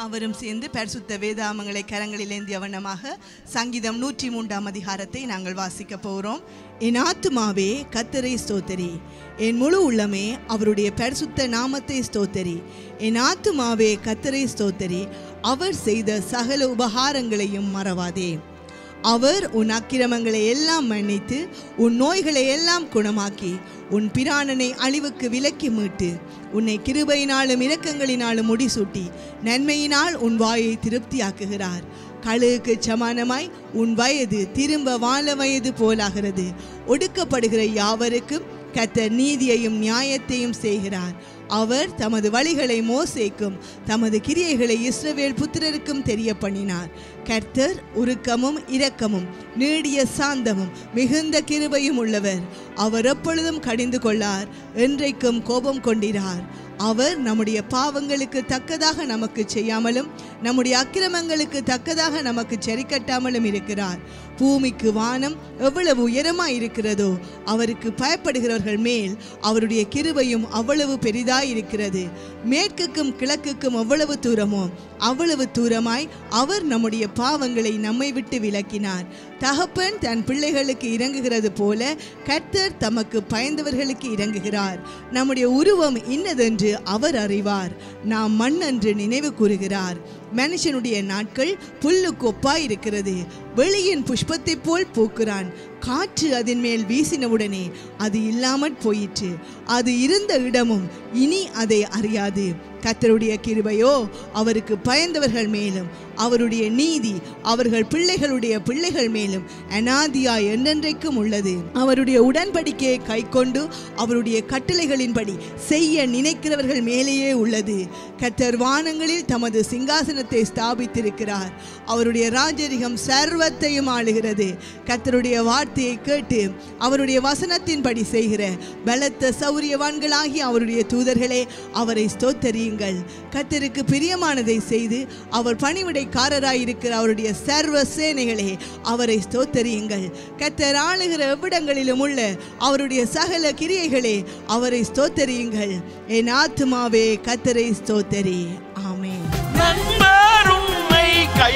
யாவரும் சேர்ந்து பரிசுத்த வேதாமங்களை கரங்களில் ஏந்திய வண்ணமாக சங்கீதம் நூற்றி மூன்றாம் அதிகாரத்தை நாங்கள் வாசிக்க போகிறோம் என் ஆத்துமாவே கத்தரை ஸ்தோத்தரி என் முழு உள்ளமே அவருடைய பரிசுத்த நாமத்தை ஸ்தோத்தரி என் ஆத்துமாவே கத்தரை ஸ்தோத்தரி அவர் செய்த சகல உபகாரங்களையும் மறவாதே அவர் உன் அக்கிரமங்களை எல்லாம் மன்னித்து உன் நோய்களை எல்லாம் குணமாக்கி உன் பிராணனை அழிவுக்கு விலக்கி மீட்டு உன்னை கிருபையினாலும் இரக்கங்களினாலும் முடிசூட்டி நன்மையினால் உன் வாயை திருப்தியாக்குகிறார் கழுகுக்கு சமானமாய் உன் வயது திரும்ப வாழ வயது போலாகிறது ஒடுக்கப்படுகிற யாவருக்கும் கத்தர் நீதியையும் நியாயத்தையும் செய்கிறார் அவர் தமது வழிகளை மோசேக்கும் தமது கிரியைகளை இஸ்ரவேல் புத்திரருக்கும் தெரிய பண்ணினார் கர்த்தர் உருக்கமும் இரக்கமும் நீடிய சாந்தமும் மிகுந்த கிருபையும் உள்ளவர் அவர் எப்பொழுதும் கடிந்து கொள்ளார் என்றைக்கும் கோபம் கொண்டிரார் அவர் நம்முடைய பாவங்களுக்கு தக்கதாக நமக்கு செய்யாமலும் நம்முடைய அக்கிரமங்களுக்கு தக்கதாக நமக்கு சரிக்கட்டாமலும் இருக்கிறார் பூமிக்கு வானம் எவ்வளவு உயரமாய் இருக்கிறதோ அவருக்கு பயப்படுகிறவர்கள் மேல் அவருடைய கிருபையும் அவ்வளவு பெரிதாய் இருக்கிறது மேற்குக்கும் கிழக்குக்கும் எவ்வளவு தூரமோ அவ்வளவு தூரமாய் அவர் நம்முடைய பாவங்களை நம்மை விட்டு விலக்கினார் தகப்பன் தன் பிள்ளைகளுக்கு இறங்குகிறது போல கர்த்தர் தமக்கு பயந்தவர்களுக்கு இறங்குகிறார் நம்முடைய உருவம் இன்னதென்று அவர் அறிவார் நாம் மண் என்று நினைவு கூறுகிறார் மனுஷனுடைய நாட்கள் புல்லுக்கு ஒப்பாய் இருக்கிறது வெளியின் புஷ்பத்தைப் போல் பூக்கிறான் காற்று அதன் மேல் வீசினவுடனே அது இல்லாமற் போயிற்று அது இருந்த இடமும் இனி அதை அறியாது கத்தருடைய கிருபையோ அவருக்கு பயந்தவர்கள் மேலும் அவருடைய நீதி அவர்கள் பிள்ளைகளுடைய பிள்ளைகள் மேலும் அனாதியா என்றென்றைக்கும் உள்ளது அவருடைய உடன்படிக்கையை கைக்கொண்டு அவருடைய கட்டளைகளின்படி செய்ய நினைக்கிறவர்கள் மேலேயே உள்ளது கத்தர் வானங்களில் தமது சிங்காசனத்தை ஸ்தாபித்திருக்கிறார் அவருடைய ராஜரிகம் சர்வத்தையும் ஆளுகிறது கத்தருடைய வார்த்தையை கேட்டு அவருடைய வசனத்தின்படி செய்கிற பலத்த சௌரியவான்களாகி அவருடைய தூதர்களே அவரை ஸ்தோத்தரியுங்கள் கத்தருக்கு பிரியமானதை செய்து அவர் பணிவிடைக்காரராயிருக்கிற அவருடைய சர்வ சேனைகளே அவரை ஸ்தோத்தரியுங்கள் கத்தர் ஆளுகிற எவ்விடங்களிலும் உள்ள அவருடைய சகல கிரியைகளே அவரை ஸ்தோத்தரியுங்கள் என் ஆத்துமாவே கத்தரை ஸ்தோத்தரி ஆமென் நண்பர் உன்னை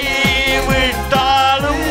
கைவிட்டாலும்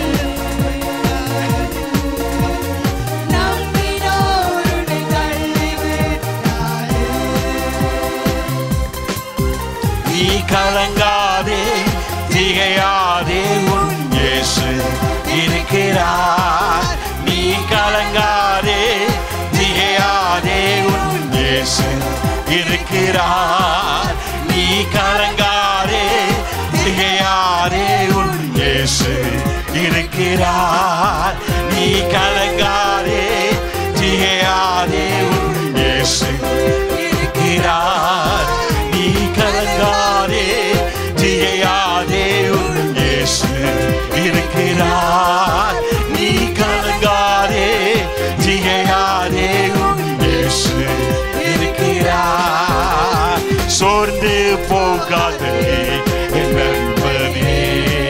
நீ கலங்காதே திகையாதே உன் இயேசு இருக்கிறார் நீ கலங்காதே திகையாதே உன் இயேசு இருக்கிறார் நீ கலங்காதே திகையாதே உன் இயேசு இருக்கிறார் நீ கலங்காதே திகையாதே உன் இயேசு இருக்கிறார் நீ கலங்காதே திகையாதே உன் இயேசு இருக்கிறார் நீ கலங்காதே திகையாதே உன் இயேசு இருக்கிறார் சோர்ந்து போகாதே என் நண்பனே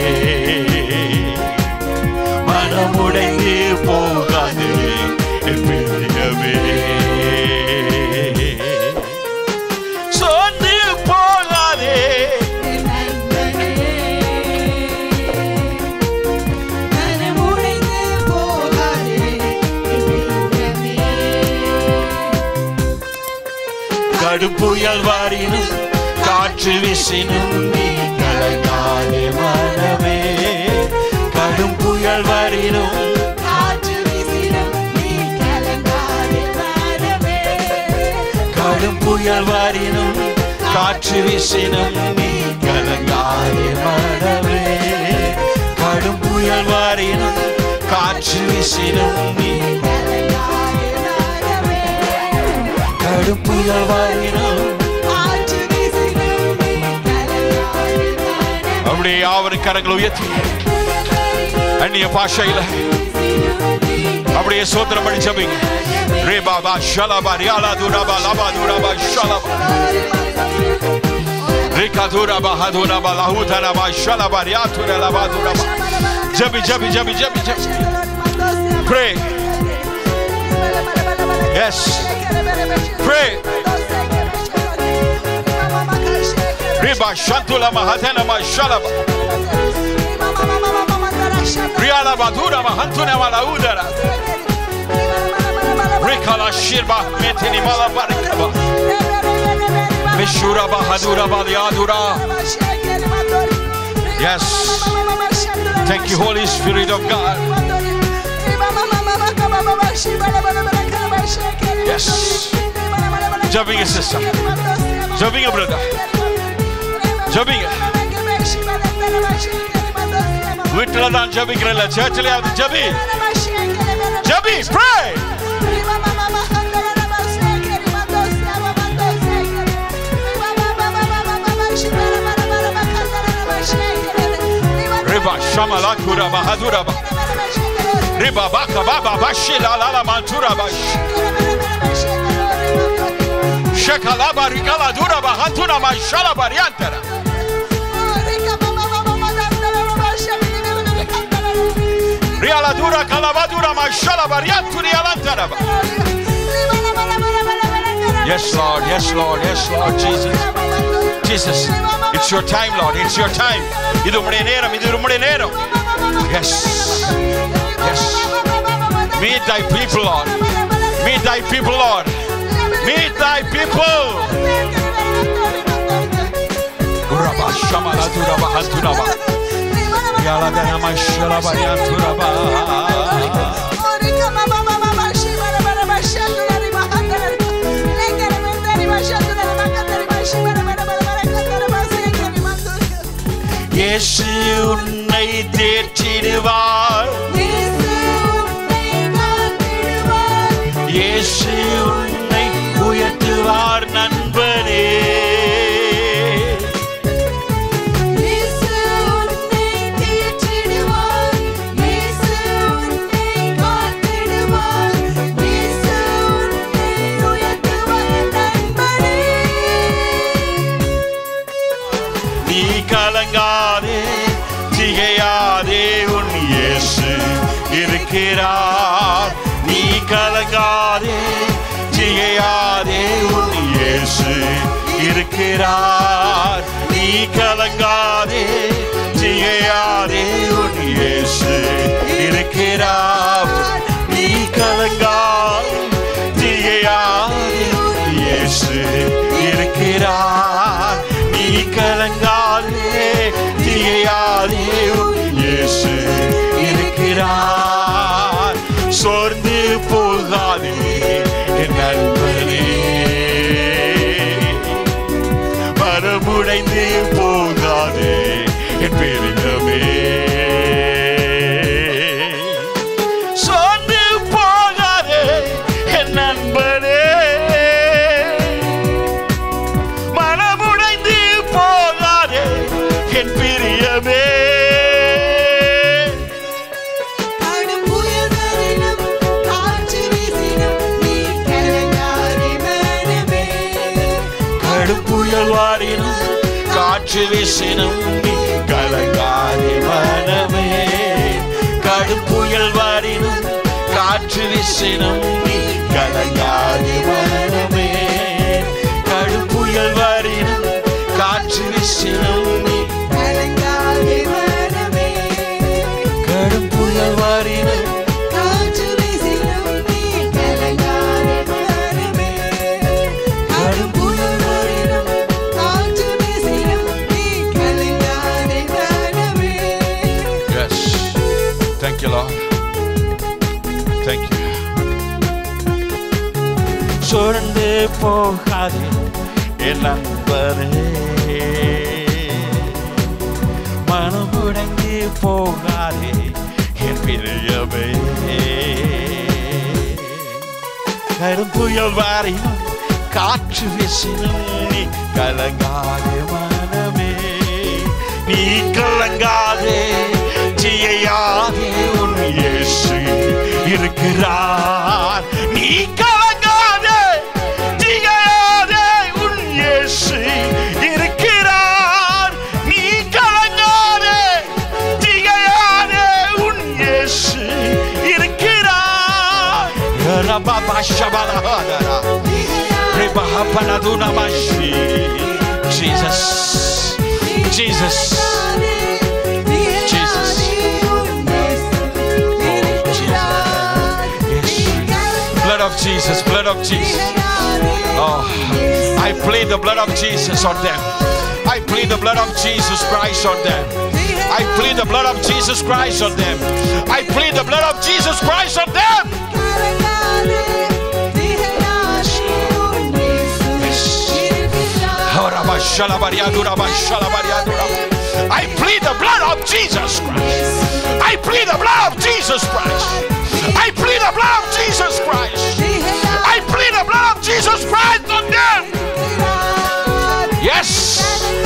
மனமுடைந்து போகாதே என் பிரியமே சோர்ந்து போகாதே கடுப்புயல் வாரினும் காற்று வீசினும் நீ கலங்காதே மனமே கடும் புயல் வரினும் கடும் புயல் வரினும் காற்று வீசினும் நீ கலங்காதே மனமே கடும் புயல் வரினும் காற்று வீசினும் நீ கடும் புயல் வரினும் அப்படியே யாவரு கரங்களை உயர்த்தி அந்நிய பாஷையில அப்படியே சோத்திரம் பண்ணி ஜபிங்க ரே Baba ஷலபா ரியாலா துராபா லபா துராபா ஷலபா ரிகா துராபா ஹதுராபா லஹூதராபா ஷலபா ரியாதுரா லபா துராபா ஜபி ஜபி ஜபி ஜபி ஜபி Pray. Yes. Pray. Riba Reba Shantula Mahatena Mashalaba. Riala Badura Mahantuna Malaudara. Rikala Shirba Metini Malabarikaba. Mishura Bahadura Baliadura. Yes. Thank you, Holy Spirit of God. Yes. Jumping a sister. Jumping a brother. Jumping. வீட்டில தான் ஜபிக்கிறல்ல சர்ச்சில் ஜபி ஜபி pray riba shamala kura bahadura ba riba baka baba bashila la la mantura bash shekala barikala dura bahantuna mashala bariantara riala dura kalabadura mashala barianturi alantara ba Yes, Lord. Yes, Lord. Yes, Lord Jesus. Jesus, it's your time, Lord. It's your time. இது உம்முடைய நேரம் இது உம்முடைய நேரம் Yes. Yes. Meet thy people, Lord. Meet thy people, Lord. Meet thy people. Uraba shamala duraba hanturaba. Yala dana mashala barianturaba. இயேசு உன்னை தேற்றிடுவார் இயேசு உன்னை உயர்த்துவார் நண்பனே நீ கலங்காதே திகையாதே உன் இயேசு இருக்கிறார் நீ கலங்காதே திகையாதே உன் இயேசு இருக்கிறார் நீ கலங்காதே திகையாதே உன் இயேசு இருக்கிறார் நீ கலங்காதே திகையாதே உன் இயேசு இருக்கிறார் நீ கலங்காதே திகையாதே உன் இயேசு இருக்கிறார் சோர்ந்து போகாதே என் நண்பனே மரமுடைந்து போகாதே என் பெருகமே சோர்ந்து போகாதே என் நண்பனே மனமுடைந்து போகாதே என் பிரியமே கடுப்புயல் வாரினும் காற்று வீசினும் நீ கலங்காதே மனமே கடுப்புயல் வாரினும் காற்று வீசினும் நீ கலங்காதே மனமே கடுப்புயல் வாரினும் காற்று வீசினும் நீ கடுப்புயல் வாரினும் Yes. Thank you, Lord. Thank you. சுரண்டு போகாதே என் நண்பரே மனமுடைந்து போகாதே என் பிரியமே கரும் புயல் வாரினும் காற்று வீசினும் நீ கலங்காதே மனமே நீ கலங்காதே செய்யாதே உன் இயேசு இருக்கிறார் நீ கலங்காதே செய்யாதே உன் இயேசு இருக்கிறார் நீ கலங்காதே செய்யாதே உன் இயேசு இருக்கிறார் ரபபா ஷபலஹதரா Rebahapanaduna mashi. Jesus. Jesus. Jesus. Yes. Blood of Jesus, blood of Jesus. Oh, I plead the blood of Jesus on them. I plead the blood of Jesus Christ on them. I plead the blood of Jesus Christ on them. I plead the blood of Jesus Christ on them. I plead the blood of Jesus Christ. I plead the blood of Jesus Christ. I plead the blood of Jesus Christ. I plead the blood of Jesus Christ on them. Yes.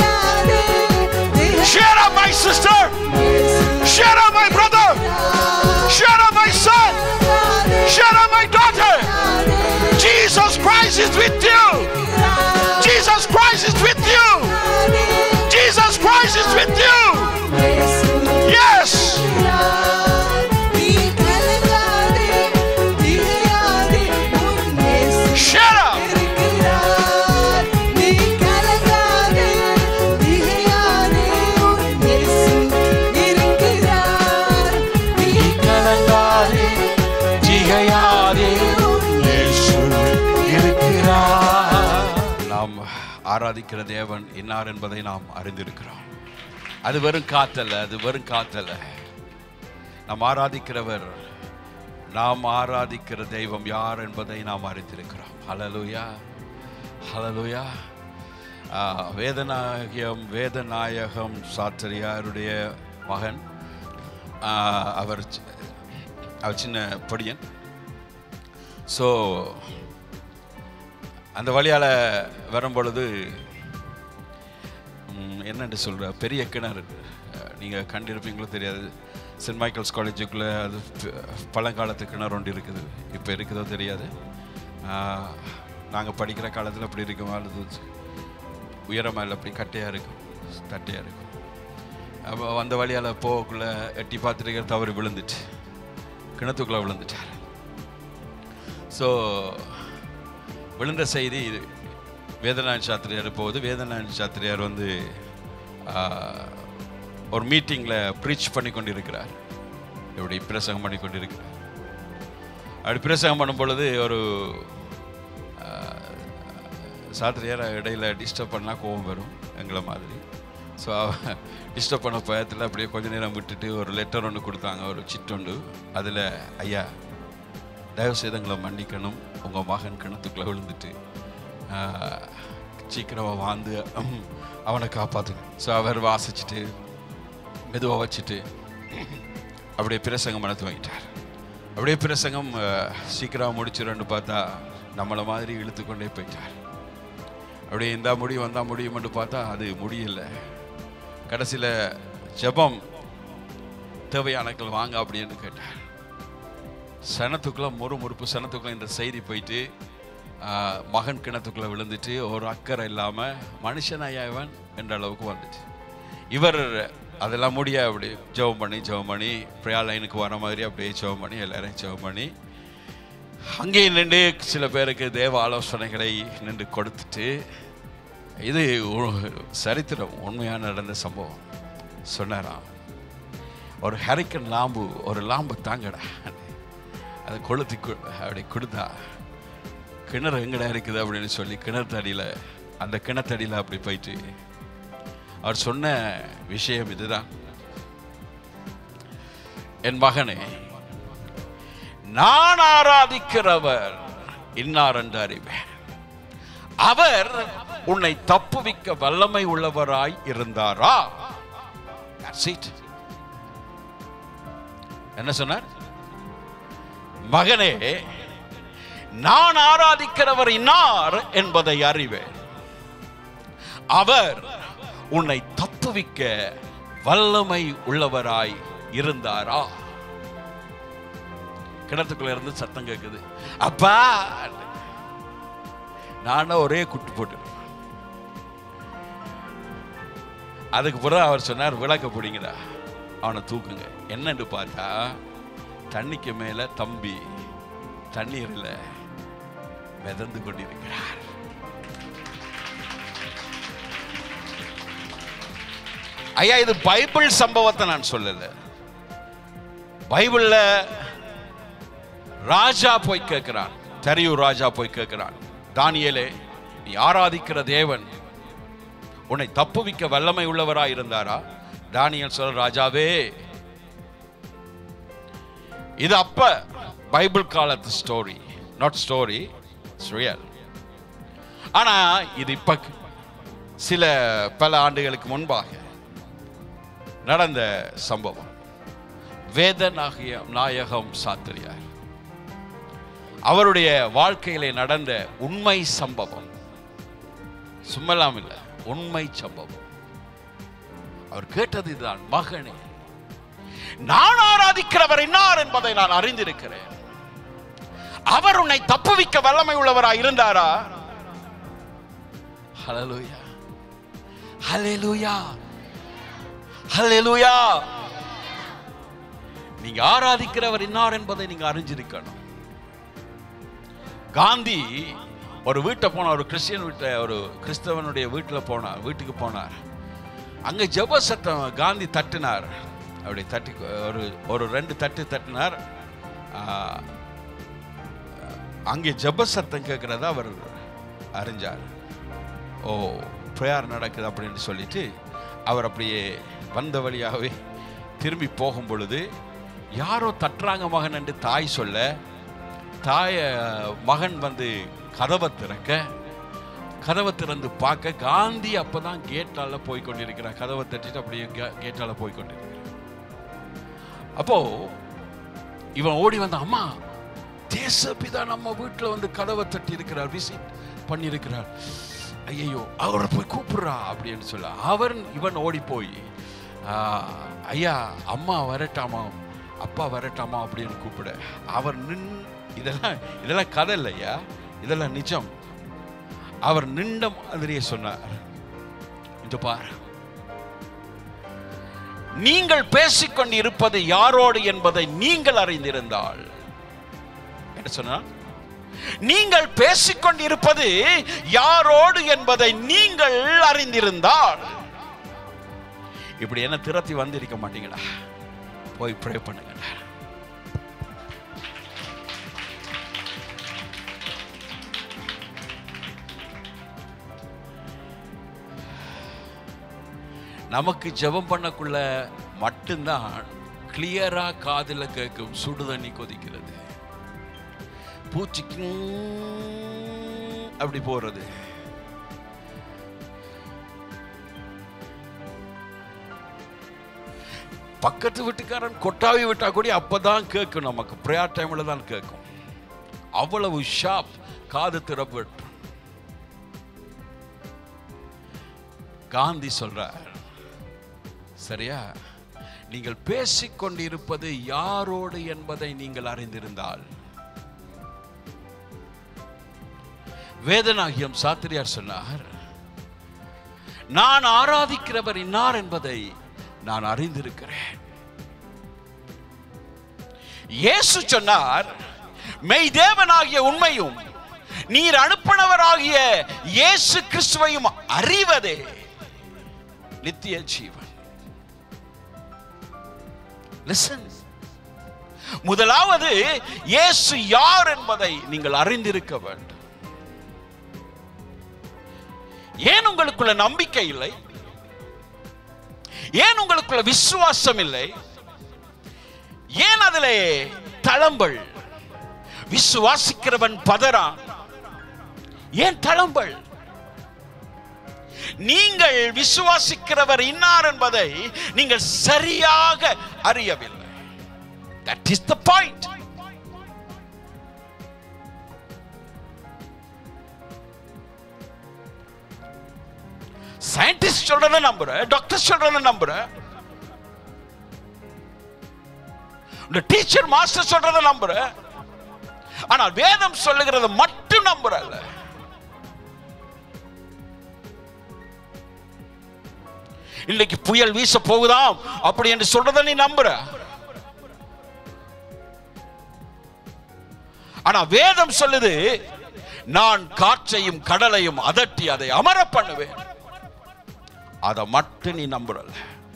Shut up, my sister. Shut up, my brother. Shut up, my son. Shut up, my daughter. Jesus Christ is with you. Jesus Christ is with you. Jesus Christ is with you. Yes. Shut up. கலங்காதே திகையாதே இயேசு இருக்கிறார் நாம் ஆராதிக்கிற தேவன் இன்னார் என்பதை நாம் அறிந்திருக்கிறோம் அது வெறும் காத்தல்ல அது வெறும் காத்தல்ல நாம் ஆராதிக்கிறவர் நாம் ஆராதிக்கிற தெய்வம் யார் என்பதை நாம் அறிந்திருக்கிறோம் ஹலலுயா ஹலலுயா வேதநாயகம் வேதநாயகம் சாத்திரியாருடைய மகன் ஆ, அவர் சி- அவர் சின்ன பொடியன் ஸோ அந்த வழியால் வரும்பொழுது ம், என்னன்னு சொல்கிற பெரிய கிணறு நீங்கள் கண்டிருப்பீங்களோ தெரியாது சென்ட் மைக்கேல்ஸ் காலேஜுக்குள்ளே அது ப- பழங்காலத்து கிணறு ஒன்று இருக்குது இப்போ இருக்குதோ தெரியாது நாங்கள் படிக்கிற காலத்தில் அப்படி இருக்கும் அல்லது உயரமாக இல்லை அப்படி கட்டையாக இருக்கும் தட்டையாக இருக்கும் அப்போ வந்த வழியால் போகக்குள்ளே எட்டி பார்த்துட்டு தவறு விழுந்துட்டு கிணத்துக்குள்ளே விழுந்துட்டார் ஸோ விழுந்த செய்தி இது வேதநாயன் சாத்திரியார் போகுது வேதநாயன் சாத்திரியார் வந்து ஆஹ், ஒரு மீட்டிங்கில் ப்ரீச் பண்ணி கொண்டிருக்கிறார் இப்படி பிரசங்கம் பண்ணி கொண்டிருக்கிறார் அப்படி பிரசங்கம் பண்ணும் பொழுது ஒரு ஆஹ், சாத்திரியார் இடையில டிஸ்டர்ப் பண்ணால் கோபம் வரும் எங்களை மாதிரி ஸோ டிஸ்டர்ப் பண்ண பயத்தில் அப்படியே கொஞ்ச நேரம் விட்டுட்டு ஒரு லெட்டர் ஒன்று கொடுத்தாங்க ஒரு சிட்டொண்டு அதில் ஐயா தயவு செய்து எங்களை மன்னிக்கணும் உங்கள் மகன் கிணத்துக்குள்ளே விழுந்துட்டு ஆஹ், சீக்கிரமாக வாழ்ந்து ஹம், அவனை காப்பாற்றுங்க ஸோ அவர் வாசிச்சுட்டு மெதுவாக வச்சுட்டு அப்படியே பிரசங்கம் பண்ண துவங்கிட்டார் அப்படியே பிரசங்கம் ஆஹ், சீக்கிரம் முடிச்சிடன்னு பார்த்தா நம்மளை மாதிரி இழுத்து கொண்டே போயிட்டார் அப்படியே இந்த முடியும் வந்தா முடியும்னு பார்த்தா அது முடியல கடைசியில் ஜெபம் தேவையானக்கள் வாங்க அப்படின்னு கேட்டார் சனத்துக்குள்ள முறுமுறுப்பு சனத்துக்குள்ள இந்த செய்தி போயிட்டு ஆஹ், மகன் கிணத்துக்குள்ள விழுந்துட்டு ஒரு அக்கறை இல்லாமல் மனுஷனாயா இவன் என்ற அளவுக்கு வந்துச்சு இவர் அதெல்லாம் முடிய அப்படி ஜெபம் பண்ணி ஜெபம் பண்ணி பிரியா லைனுக்கு வர மாதிரி அப்படியே ஜெபம் பண்ணி எல்லாரையும் ஜெபம் பண்ணி அங்கேயே நின்று சில பேருக்கு தேவ ஆலோசனைகளை நின்று கொடுத்துட்டு இது உ- சரித்திரம் உண்மையாக நடந்த சம்பவம் சொன்னாராம் ஒரு ஹரிக்கன் லாம்பு ஒரு லாம்பு தாங்கடா அதை கொளுத்தி கு- அப்படி கொடுத்தா கிணறு எங்கடா இருக்குது அப்படின்னு சொல்லி கிணத்தடியில் அந்த கிணத்தடியில் அப்படி போயிட்டு அவர் சொன்ன விஷயம் இதுதான் என் மகனே நான் ஆராதிக்கிறவர் இன்னார் என்று அறிவேன் அவர் உன்னை தப்புவிக்க வல்லமை உள்ளவராய் இருந்தாரா That's it. என்ன சொன்னார் மகனே நான் ஆராதிக்கிறவர் இன்னார் என்பதை அறிவேன் அவர் உன்னை தப்புவிக்க வல்லமை உள்ளவராய் இருந்தாரா கிணத்துக்குள்ள இருந்து சத்தம் கேட்குது அப்பா நானும் ஒரே குட்டு போட்டு அதுக்கு பிறகு அவர் சொன்னார் விளக்க பிடிங்கடா அவனை தூக்குங்க என்னன்னு பார்த்தா தண்ணிக்கு மேல தம்பி தண்ணீரில் மிதந்து கொண்டிருக்கிறார் ஐயா இது பைபிள் சம்பவத்தை நான் சொல்லல பைபிள்ல ராஜா போய் கேட்கிறான் தெரியூர் ராஜா போய் கேட்கிறான் தானியேலே நீ ஆராதிக்கிற தேவன் உன்னை தப்புவிக்க வல்லமை உள்ளவராய் இருந்தாரா தானியல் சொல்ற ராஜாவே இது அப்ப பைபிள் காலத்து ஸ்டோரி நாட் ஸ்டோரி ரியல் ஆனா இது இப்ப சில பல ஆண்டுகளுக்கு முன்பாக நடந்த சம்பவம் வேதனாகிய நாயகம் சாத்திரியார் அவருடைய வாழ்க்கையிலே நடந்த உண்மை சம்பவம் சும்மலாம் இல்லை உண்மை சம்பவம் அவர் கேட்டது இதுதான் மகனே நான் ஆராதிக்கிறவர் இன்னார் என்பதை நான் அறிந்திருக்கிறேன் அவர் உன்னை தப்புவிக்க வல்லமை உள்ளவராய் இருந்தாரா ஹalleluya ஹalleluya ஹalleluya நீங்க ஆராதிக்கிறவர் இன்னார் என்பதை நீங்க அறிஞ்சிருக்கணும் காந்தி ஒரு வீட்டை போனார் ஒரு கிறிஸ்டியன் வீட்டை ஒரு கிறிஸ்தவனுடைய வீட்டில் போனார் வீட்டுக்கு போனார் அங்கே ஜெப சத்தம் காந்தி தட்டினார் அப்படி தட்டி ஒரு ஒரு ரெண்டு தட்டு தட்டினார் ஆ, அங்கே ஜெப சத்தம் கேட்கிறதா அவர் அறிஞ்சார் ஓ ப்ரேயர் நடக்குது அப்படின்னு சொல்லிட்டு அவர் அப்படியே வந்த வழியாகவே திரும்பி போகும் பொழுது யாரோ தட்டுறாங்க மகன் என்று தாய் சொல்ல தாய மகன் வந்து கதவை திறக்க கதவை திறந்து பார்க்க காந்தி அப்பதான் கேட்டால போய் கொண்டிருக்கிறார் கதவை தட்டிட்டு அப்படியே கே- கேட்டால போய் கொண்டிருக்கிறார் அப்போ இவன் ஓடி வந்த அம்மா தேசபிதா நம்ம வீட்டுல வந்து கதவை தட்டி இருக்கிறார் விசிட் பண்ணியிருக்கிறார் ஐயோ அவரை போய் கூப்பிடுறா அப்படின்னு சொல்ல அவன் இவன் ஓடி போய் "ஆ, ஐயா அம்மா வரட்டாமா அப்பா வரட்டாமா அப்படின்னு கூப்பிட அவர் நின் இதெல்லாம் இதெல்லாம் கதை இல்லையா இதெல்லாம் நிஜம் அவர் நின்ற மாதிரியே சொன்னார் இந்த பார் நீங்கள் பேசிக்கொண்டு இருப்பது யாரோடு என்பதை நீங்கள் அறிந்திருந்தால் என்ன சொன்னார் நீங்கள் பேசிக்கொண்டிருப்பது யாரோடு என்பதை நீங்கள் அறிந்திருந்தால் இப்படி என்ன திரத்தி வந்திருக்க மாட்டீங்களா போய் ப்ரே பண்ணுங்கடா நமக்கு ஜெபம் பண்ணக்குள்ள மட்டும்தான் கிளியரா காதுல கேட்கும் சுடு தண்ணி கொதிக்கிறது பூச்சிக்கு அப்படி போறது பக்கத்து வீட்டுக்காரன் கொட்டாவி விட்டா கூட அப்பதான் கேட்கும் நமக்கு ப்ரேயர் டைம்ல தான் கேட்கும் அவ்வளவு ஷாப் காது திறப்பு காந்தி சொல்றார் சரியா நீங்கள் பேசிக்கொண்டிருப்பது யாரோடு என்பதை நீங்கள் அறிந்திருந்தால் வேதனாகியம் சாத்திரியார் சொன்னார் நான் ஆராதிக்கிறவர் இன்னார் என்பதை நான் அறிந்திருக்கிறேன் இயேசு சொன்னார் மெய் தேவனாகிய உண்மையும் நீர் அனுப்பினவராகிய இயேசு கிறிஸ்துவையும் அறிவதே நித்திய ஜீவன் லிசன் முதலாவது இயேசு யார் என்பதை நீங்கள் அறிந்திருக்க வேண்டும் ஏன் உங்களுக்குள்ள நம்பிக்கை இல்லை ஏன் உங்களுக்குள்ள விசுவாசம் இல்லை ஏன் அதிலே தளம்பல் விசுவாசிக்கிறவன் பதறான் ஏன் தளம்பல் நீங்கள் விசுவாசிக்கிறவர் இன்னார் என்பதை நீங்கள் சரியாக அறியவில்லை that is the point scientist சொல்றத நம்புற டாக்டர் சொல்றத நம்புற இந்த டீச்சர் மாஸ்டர் சொல்றத நம்புற ஆனால் வேதம் சொல்லுகிறத மட்டும் நம்புறல்ல இன்னைக்கு புயல் வீச போகுதாம் அப்படி என்று சொல்றத நீ நம்புற ஆனா வேதம் சொல்லுது நான் காற்றையும் கடலையும் அதட்டி அதை அமர பண்ணுவேன் அதை மட்டும் நீ நம்புறல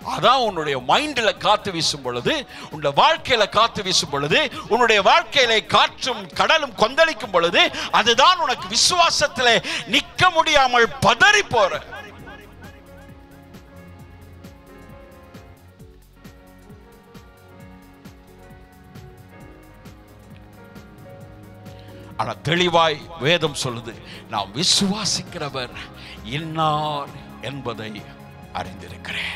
அதான் உன்னுடைய மைண்ட்ல காத்து வீசும் பொழுது உன்னுடைய வாழ்க்கையில காத்து வீசும் பொழுது உன்னுடைய வாழ்க்கையில காற்றும் கடலும் கொந்தளிக்கும் பொழுது அதுதான் உனக்கு விசுவாசத்திலே நிக்க முடியாமல் பதறி போற ஆனா தெளிவாய் வேதம் சொல்லுது நாம் விசுவாசிக்கிறவர் இன்னார் என்பதை அறிந்திருக்கிறேன்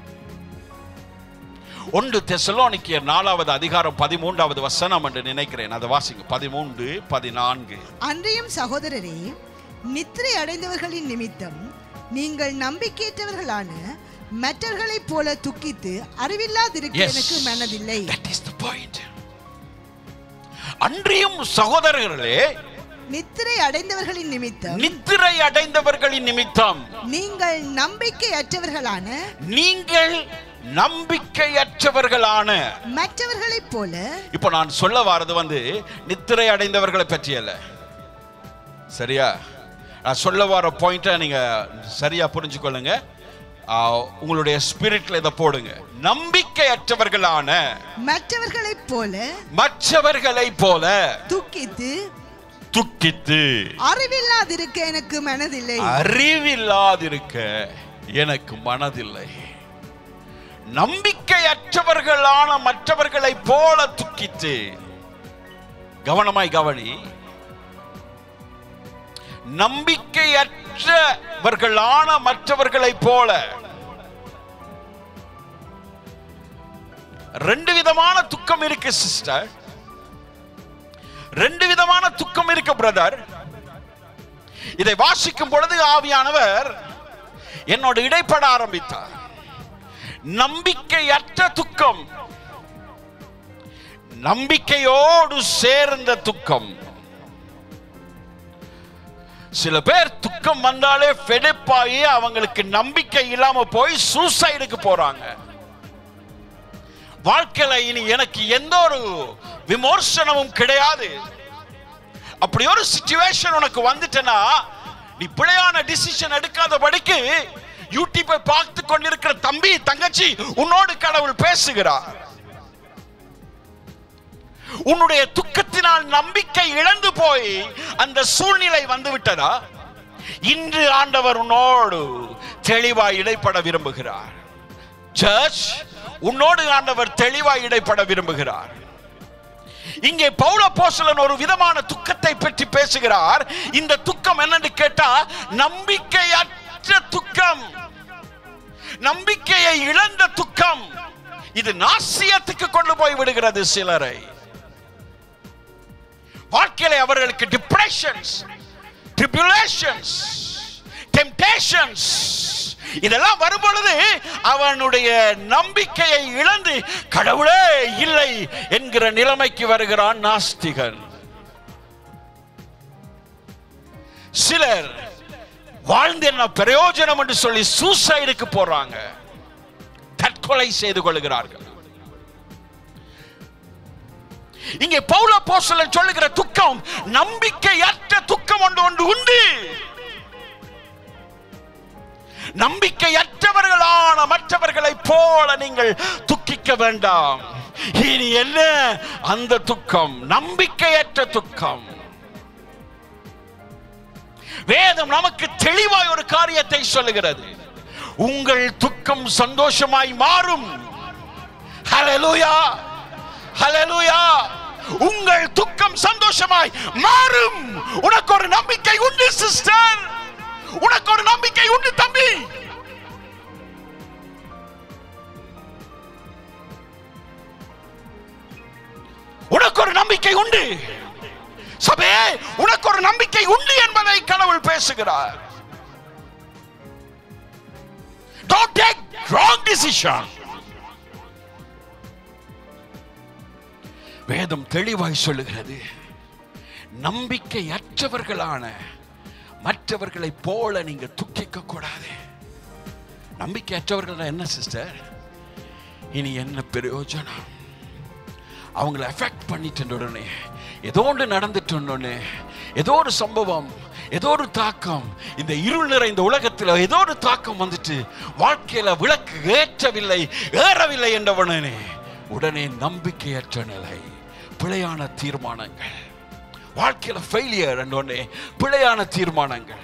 ஒன்று தெசலோனிக்கியர் நாலாவது அதிகாரம் பதிமூன்றாவது வசனம் என்று நினைக்கிறேன் அதை வாசிங்க பதிமூன்று பதினான்கு அன்றையும் சகோதரரே நித்திரை அடைந்தவர்களின் நிமித்தம் நீங்கள் நம்பிக்கையற்றவர்களான மற்றவர்களைப் போல துக்கித்து அறிவில்லாதிருக்க Yes. எனக்கு மனதில்லை That is the point. அன்றியும் சகோதரர்களே நித்திரை அடைந்தவர்களின் நிமித்தம் நித்திரை அடைந்தவர்களின் நிமித்தம் நீங்கள் நம்பிக்கையற்றவர்களான நீங்கள் நம்பிக்கையற்றவர்களான மற்றவர்களைப் போல இப்போ நான் சொல்ல வாரது வந்து நித்திரை அடைந்தவர்களை பற்றி அல்ல சரியா நான் சொல்ல வர பாயிண்ட்டை நீங்க சரியா புரிஞ்சுக்கொள்ளுங்க ஆ, உங்களுடைய ஸ்பிரிட்ல இதை போடுங்க நம்பிக்கையற்றவர்களான மற்றவர்களைப் போல மற்றவர்களை போல துக்கித்து துக்கித்து அறிவில்லாதிருக்க எனக்கு மனதில்லை அறிவில்லாதிருக்க எனக்கு மனதில்லை நம்பிக்கையற்றவர்களான மற்றவர்களை போல துக்கித்து கவனமாய் கவனி நம்பிக்கையற்றவர்களான மற்றவர்களை போல ரெண்டு விதமான துக்கம் இருக்கு சிஸ்டர் ரெண்டு விதமான துக்கம் இருக்கு பிரதர் இதை வாசிக்கும் பொழுது ஆவியானவர் என்னோடு இடைப்பட ஆரம்பித்தார் நம்பிக்கையற்ற துக்கம் நம்பிக்கையோடு சேர்ந்த துக்கம் சில பேர் துக்கம் வந்தாலே ஃபெடப்பாகி அவங்களுக்கு நம்பிக்கை இல்லாம போய் சூசைடுக்கு போறாங்க வாழ்க்கையில இனி எனக்கு எந்த ஒரு விமர்சனமும் கிடையாது அப்படி ஒரு சிச்சுவேஷன் உனக்கு வந்துட்டனா நீ பிழையான டிசிஷன் எடுக்காதபடிக்கு யூடியூப்பை பார்த்து கொண்டிருக்கிற தம்பி தங்கச்சி உன்னோடு கடவுள் பேசுகிறார் உன்னுடைய துக்கத்தினால் நம்பிக்கை இழந்து போய் அந்த சூழ்நிலை வந்து விட்டதா இன்று ஆண்டவர் உன்னோடு தெளிவாய் இடைப்பட விரும்புகிறார் சர்ச் உன்னோடு ஆண்டவர் தெளிவாய் இடைப்பட விரும்புகிறார் இங்கே பவுல போசலன் ஒரு விதமான துக்கத்தை பற்றி பேசுகிறார் இந்த துக்கம் என்னன்னு கேட்டா நம்பிக்கையற்ற துக்கம் நம்பிக்கையை இழந்த துக்கம் இது நாசியத்துக்கு கொண்டு போய் விடுகிறது சிலரை வாழ்க்கையில அவர்களுக்கு டிப்ரெஷன்ஸ் ட்ரிபுலேஷன்ஸ் டெம்டேஷன்ஸ் இதெல்லாம் வரும் பொழுது அவனுடைய நம்பிக்கையை இழந்து கடவுளே இல்லை என்கிற நிலைமைக்கு வருகிறான் நாஸ்திகன் சிலர் வாழ்ந்து என்ன பிரயோஜனம் என்று சொல்லி சூசைடுக்கு போறாங்க தற்கொலை செய்து கொள்கிறார்கள் இங்கே பவுல போஸ்தலன் சொல்லுகிற துக்கம் நம்பிக்கையற்ற துக்கம் ஒன்று ஒன்று உண்டு நம்பிக்கையற்றவர்களான மற்றவர்களை போல நீங்கள் துக்கிக்க வேண்டாம் இனி என்ன அந்த துக்கம் நம்பிக்கையற்ற துக்கம் வேதம் நமக்கு தெளிவாய் ஒரு காரியத்தை சொல்லுகிறது உங்கள் துக்கம் சந்தோஷமாய் மாறும் ஹalleluya ஹalleluya உங்கள் துக்கம் சந்தோஷமாய் மாறும் உனக்கு ஒரு நம்பிக்கை உண்டு சிஸ்டர் உனக்கு ஒரு நம்பிக்கை உண்டு தம்பி உனக்கு ஒரு நம்பிக்கை உண்டு சபே உனக்கு ஒரு நம்பிக்கை உண்டு என்பதை கடவுள் பேசுகிறார் Don't take wrong decision. வேதம் தெளிவாய் சொல்லுகிறது நம்பிக்கையற்றவர்களான மற்றவர்களை போல நீங்க துக்கிக்க கூடாது நம்பிக்கையற்றவர்கள் என்ன சிஸ்டர் இனி என்ன பிரயோஜனம் அவங்கள எஃபெக்ட் பண்ணிட்டு உடனே ஏதோ ஒன்று நடந்துட்டு உடனே ஏதோ ஒரு சம்பவம் ஏதோ ஒரு தாக்கம் இந்த இருள் நிறைந்த உலகத்தில் ஏதோ ஒரு தாக்கம் வந்துட்டு வாழ்க்கையில விளக்கு ஏற்றவில்லை ஏறவில்லை என்றவனே உடனே நம்பிக்கையற்ற நிலை பிழையான தீர்மானங்கள் வாழ்க்கையில ஃபெயிலியர் என்றோடனே பிழையான தீர்மானங்கள்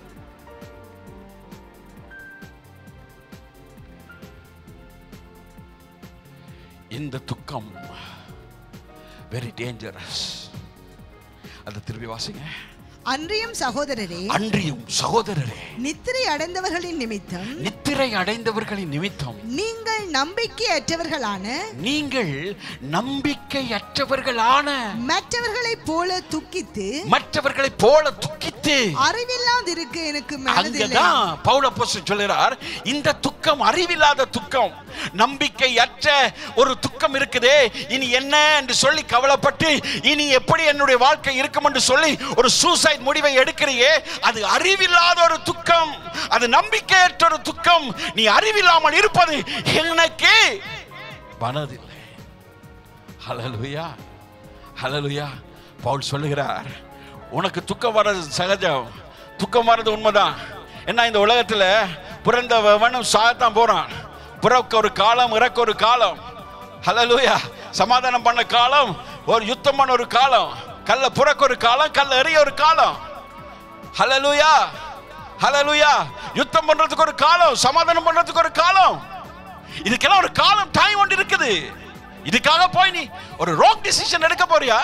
இந்த துக்கம் வெரி டேஞ்சரஸ் அதை திருப்பி வாசிங்க அன்றியும் சகோதரரே அன்றியும் சகோதரரே நித்திரை அடைந்தவர்களின் நிமித்தம் நித்திரை அடைந்தவர்களின் நிமித்தம் நீங்கள் நம்பிக்கையற்றவர்களான நீங்கள் நம்பிக்கையற்றவர்களான மற்றவர்களைப் போல துக்கித்து மற்றவர்களைப் போல துக்கித்து அறிவில்லாதிருக்க எனக்கு மனதில்லை அங்கதான் பவுல சொல்லுகிறார் இந்த துக்கம் அறிவில்லாத துக்கம் நம்பிக்கையற்ற ஒரு துக்கம் இருக்குதே இனி என்ன என்று சொல்லி கவலைப்பட்டு இனி எப்படி என்னுடைய வாழ்க்கை இருக்கும் என்று சொல்லி ஒரு சூசைட் முடிவை எடுக்கிறியே அது அறிவில்லாத ஒரு துக்கம் அது நம்பிக்கையற்ற ஒரு துக்கம் நீ அறிவில்லாமல் இருப்பது எனக்கு மனதில்லை ஹலலுயா ஹலலுயா பவுல் சொல்லுகிறார் உனக்கு துக்கம் வர்றது சகஜம் துக்கம் வர்றது உண்மைதான் என்ன இந்த உலகத்தில் பிறந்தவனும் சாகத்தான் போறான் பிறக்க ஒரு காலம் இறக்க ஒரு காலம் ஹலலுயா சமாதானம் பண்ண காலம் ஒரு யுத்தம் பண்ண ஒரு காலம் கல்ல புறக்க ஒரு காலம் கல்ல எறிய ஒரு காலம் ஹலலுயா ஹலலுயா யுத்தம் பண்றதுக்கு ஒரு காலம் சமாதானம் பண்றதுக்கு ஒரு காலம் இதுக்கெல்லாம் ஒரு காலம் டைம் ஒன்று இருக்குது இதுக்காக போய் நீ ஒரு ராங் டிசிஷன் எடுக்க போறியா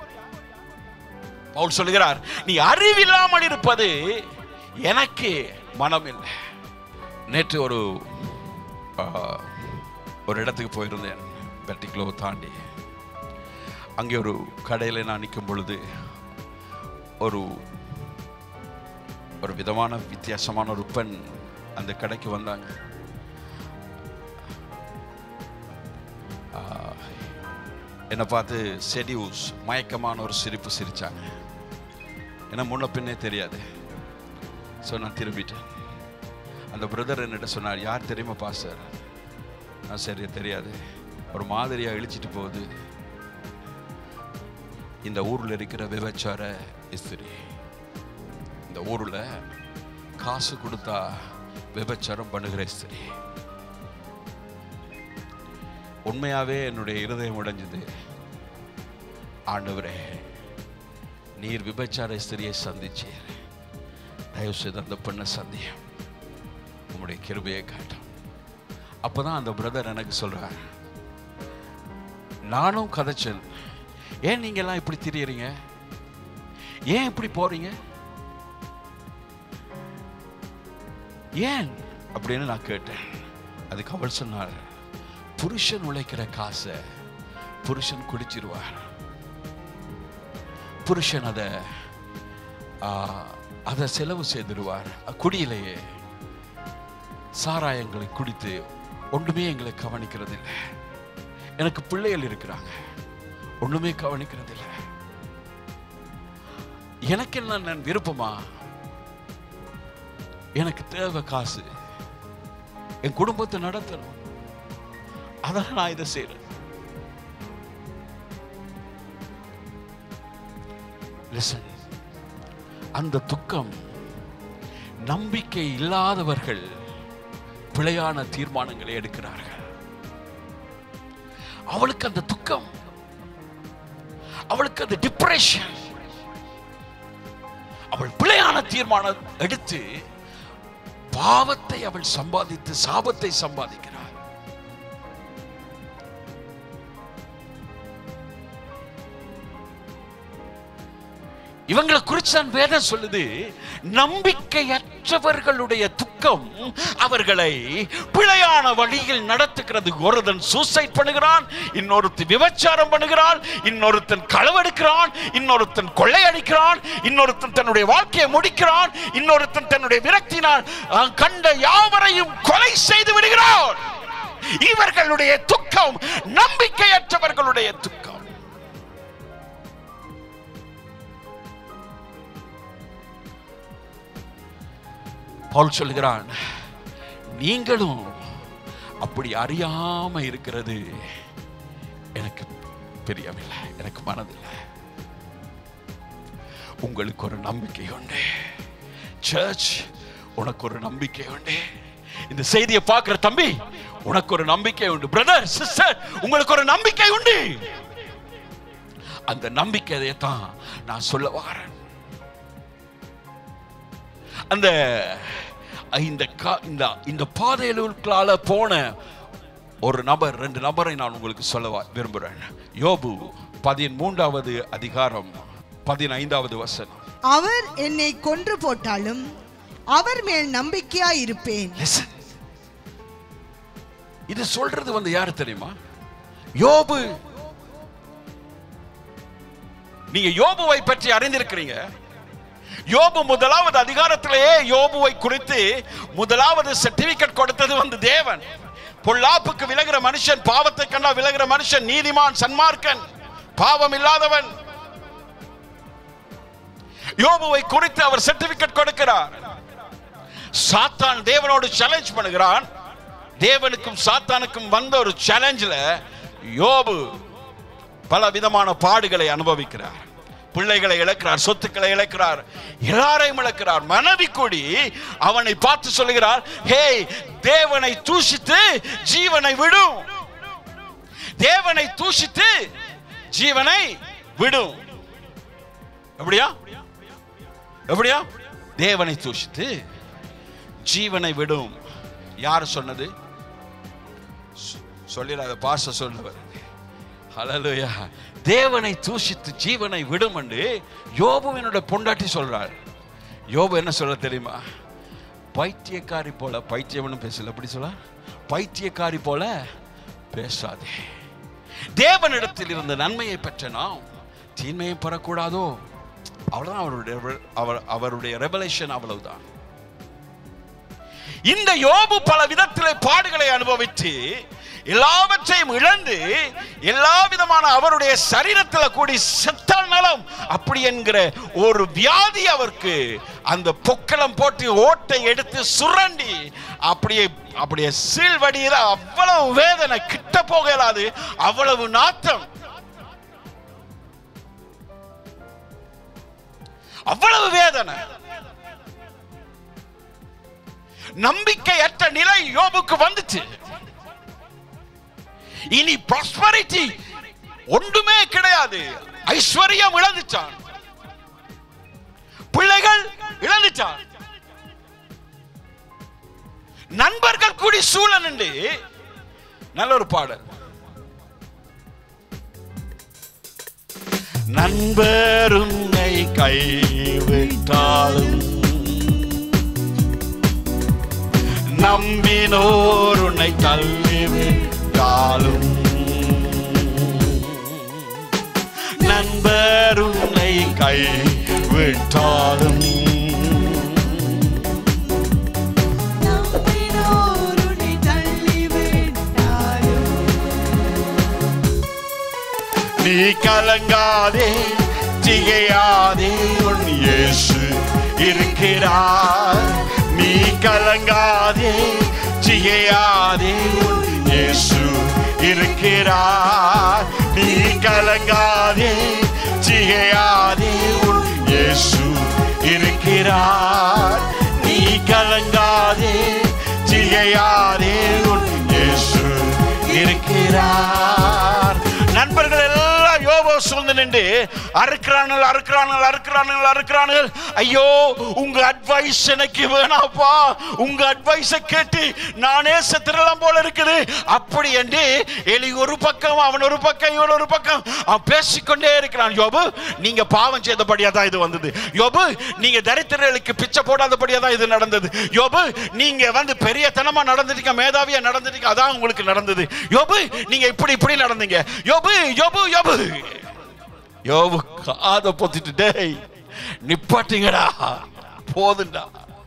பவுல் சொல்லுகிறார் நீ அறிவில்லாமல் இருப்பது எனக்கு மனம் இல்லை நேற்று ஒரு ஆ, ஒரு இடத்துக்கு போயிருந்தேன் பெட்டிக்லோ தாண்டி அங்கே ஒரு கடையில் நான் நிற்கும் பொழுது ஒரு ஒரு விதமான வித்தியாசமான ஒரு பெண் அந்த கடைக்கு வந்தாங்க என்னை பார்த்து செடியூஸ் மயக்கமான ஒரு சிரிப்பு சிரிச்சாங்க ஏன்னா முன்ன பின்னே தெரியாது ஸோ நான் திரும்பிட்டேன் அந்த பிரதர் என்னிட்ட சொன்னார் யார் தெரியுமா பாஸ்டர் நான் சரி தெரியாது ஒரு மாதிரியாக இழிச்சிட்டு போகுது இந்த ஊரில் இருக்கிற விபச்சார இஸ்திரி இந்த ஊரில் காசு கொடுத்தா விபச்சாரம் பண்ணுகிற இஸ்திரி உண்மையாவே என்னுடைய இருதயம் உடைஞ்சது ஆண்டவரே நீர் விபச்சார ஸ்திரியை சந்திச்சீர் தயவு செய்து அந்த பெண்ணை சந்தியம் உம்முடைய கிருபையை காட்டும் அப்பதான் அந்த பிரதர் எனக்கு சொல்றார் நானும் கதைச்சேன் ஏன் நீங்க எல்லாம் இப்படி திரியறீங்க ஏன் இப்படி போறீங்க ஏன் அப்படின்னு நான் கேட்டேன் அதுக்கு அவள் சொன்னார் புருஷன் உழைக்கிற காசை புருஷன் குடிச்சிருவார் புருஷன் அதை அதை செலவு செய்திருவார் குடியிலேயே சாராயங்களை குடித்து ஒன்றுமே எங்களை கவனிக்கிறது இல்லை எனக்கு பிள்ளைகள் இருக்கிறாங்க ஒண்ணுமே கவனிக்கிறது இல்லை எனக்கு என்ன நான் விருப்பமா எனக்கு தேவை காசு என் குடும்பத்தை நடத்தணும் அதான் நான் இதை செய்யறேன் Listen. அந்த துக்கம் நம்பிக்கை இல்லாதவர்கள் பிழையான தீர்மானங்களை எடுக்கிறார்கள் அவளுக்கு அந்த துக்கம் அவளுக்கு அந்த டிப்ரெஷன் அவள் பிழையான தீர்மானம் எடுத்து பாவத்தை அவள் சம்பாதித்து சாபத்தை சம்பாதிக்கிறாள் இவங்களை குறித்து தான் வேதம் சொல்லுது நம்பிக்கையற்றவர்களுடைய துக்கம் அவர்களை பிழையான வழியில் நடத்துகிறது ஒருத்தன் சூசைட் பண்ணுகிறான் இன்னொருத்தன் விபச்சாரம் பண்ணுகிறான் இன்னொருத்தன் களவெடுக்கிறான் இன்னொருத்தன் கொள்ளையடிக்கிறான் இன்னொருத்தன் தன்னுடைய வாழ்க்கையை முடிக்கிறான் இன்னொருத்தன் தன்னுடைய விரக்தினால் அஹ், கண்ட யாவரையும் கொலை செய்து விடுகிறான் இவர்களுடைய துக்கம் நம்பிக்கையற்றவர்களுடைய துக்கம் பவுல் சொல்கிறான் நீங்களும் அப்படி அறியாம இருக்கிறது எனக்கு பிரியமில்லை எனக்கு மனதில்லை உங்களுக்கு ஒரு நம்பிக்கை உண்டு சர்ச் உனக்கு ஒரு நம்பிக்கை உண்டு இந்த செய்தியை பார்க்கிற தம்பி உனக்கு ஒரு நம்பிக்கை உண்டு பிரதர் சிஸ்டர் உங்களுக்கு ஒரு நம்பிக்கை உண்டு அந்த நம்பிக்கையை தான் நான் சொல்ல வாரேன் அந்த இந்த கா- இந்த இந்த பாதையிலுக்களால போன ஒரு நபர் ரெண்டு நபரை நான் உங்களுக்கு சொல்ல வா- விரும்புகிறேன் யோபு பதிமூன்றாவது அதிகாரம் பதினைந்தாவது வசனம் அவர் என்னை கொன்று போட்டாலும் அவர் மேல் நம்பிக்கையாய் இருப்பேன் Listen. இது சொல்றது வந்து யாரு தெரியுமா யோபு நீங்க யோபுவை பற்றி அறிந்திருக்கிறீங்க யோபு முதலாவது அதிகாரத்திலேயே யோபுவை குறித்து முதலாவது சர்டிபிகேட் கொடுத்தது வந்து தேவன் பொல்லாப்புக்கு விலகிற மனுஷன் பாவத்தை கண்டா விலகிற மனுஷன் நீதிமான் சன்மார்க்கன் பாவம் இல்லாதவன் யோபுவை குறித்து அவர் சர்டிபிகேட் கொடுக்கிறார் சாத்தான் தேவனோடு சேலஞ்ச் பண்ணுகிறான் தேவனுக்கும் சாத்தானுக்கும் வந்த ஒரு சேலஞ்சில் யோபு பல விதமான பாடுகளை அனுபவிக்கிறார் பிள்ளைகளை இழக்கிறார் சொத்துக்களை இழக்கிறார் எல்லாரையும் இழக்கிறார் மனைவி கூடி அவனை பார்த்து சொல்லுகிறார் ஹே தேவனை தூஷித்து ஜீவனை விடும் தேவனை தூஷித்து ஜீவனை விடும் எப்படியா எப்படியா தேவனை தூஷித்து ஜீவனை விடும் யார் சொன்னது சொ- சொல்லிடாத பாச சொன்னவர் ஹalleluya தேவனை தூஷித்து ஜீவனை விடும் என்று யோபுவினோட பொண்டாட்டி சொல்றார் யோபு என்ன சொல்ல தெரியுமா பைத்தியக்காரி போல பைத்தியம்னு பேசல எப்படி சொல்ல பைத்தியக்காரி போல பேசாதே தேவனிடத்தில் இருந்த நன்மையை பெற்ற நாம் தீன்மையை பெறக்கூடாதோ அவ்வளவுதான் அவருடைய அவர் அவருடைய ரெவலேஷன் அவ்வளவுதான் இந்த யோபு பல விதத்திலே பாடுகளை அனுபவித்து எல்லாவற்றையும் இழந்து எல்லா விதமான அவருடைய சரீரத்தில் கூடி செத்தால் நலம் அப்படி என்கிற ஒரு வியாதி அவருக்கு அந்த பொக்களம் போட்டு ஓட்டை எடுத்து சுரண்டி அப்படியே அப்படியே சீழ்வடியில அவ்வளவு வேதனை கிட்ட போக இயலாது அவ்வளவு நாத்தம் அவ்வளவு வேதனை நம்பிக்கையற்ற நிலை யோபுக்கு வந்துச்சு இனி ப்ராஸ்பரிட்டி ஒன்றுமே கிடையாது ஐஸ்வர்யம் இழந்துச்சான் பிள்ளைகள் இழந்துச்சான் நண்பர்கள் கூடி சூழல் உண்டு நல்ல ஒரு பாடல் நண்பர் உன்னை கைவிட்டாலும் நம்பினோர் உன்னை தள்ளிவிட்டாலும் நண்பர் உன்னை கைவிட்டாலும் நம்பினோருனை தள்ளிவிட்டாலும் நீ கலங்காதே திகையாதே உன் இயேசு இருக்கிறார் நீ கலங்காதே திகையாதே உன் இயேசு இருக்கிறார் நீ கலங்காதே திகையாதே உன் இயேசு இருக்கிறார் நீ கலங்காதே திகையாதே உன் இயேசு இருக்கிறார் நண்பர்கள் எல்லாம் யோபோ சூழ்ந்து நின்று அறுக்கிறானுகள் அறுக்கிறானுகள் அறுக்கிறானுகள் அறுக்கிறானுகள் ஐயோ உங்க அட்வைஸ் எனக்கு வேணாப்பா உங்க அட்வைஸை கேட்டு நானே செத்துடலாம் போல இருக்குது அப்படி என்று எலி ஒரு பக்கம் அவன் ஒரு பக்கம் இவன் ஒரு பக்கம் அவன் பேசிக்கொண்டே இருக்கிறான் யோபு நீங்க பாவம் செய்தபடியா தான் இது வந்தது யோபு நீங்க தரித்திரர்களுக்கு பிச்சை போடாதபடியா தான் இது நடந்தது யோபு நீங்க வந்து பெரிய தனமா நடந்துட்டீங்க மேதாவியா நடந்துட்டீங்க அதான் உங்களுக்கு நடந்தது யோபு நீங்க இப்படி இப்படி நடந்தீங்க யோபு யோபு யோபு யோபு காதை பொத்திட்டு டேய் நிப்பாட்டிங்கடா போதுண்டா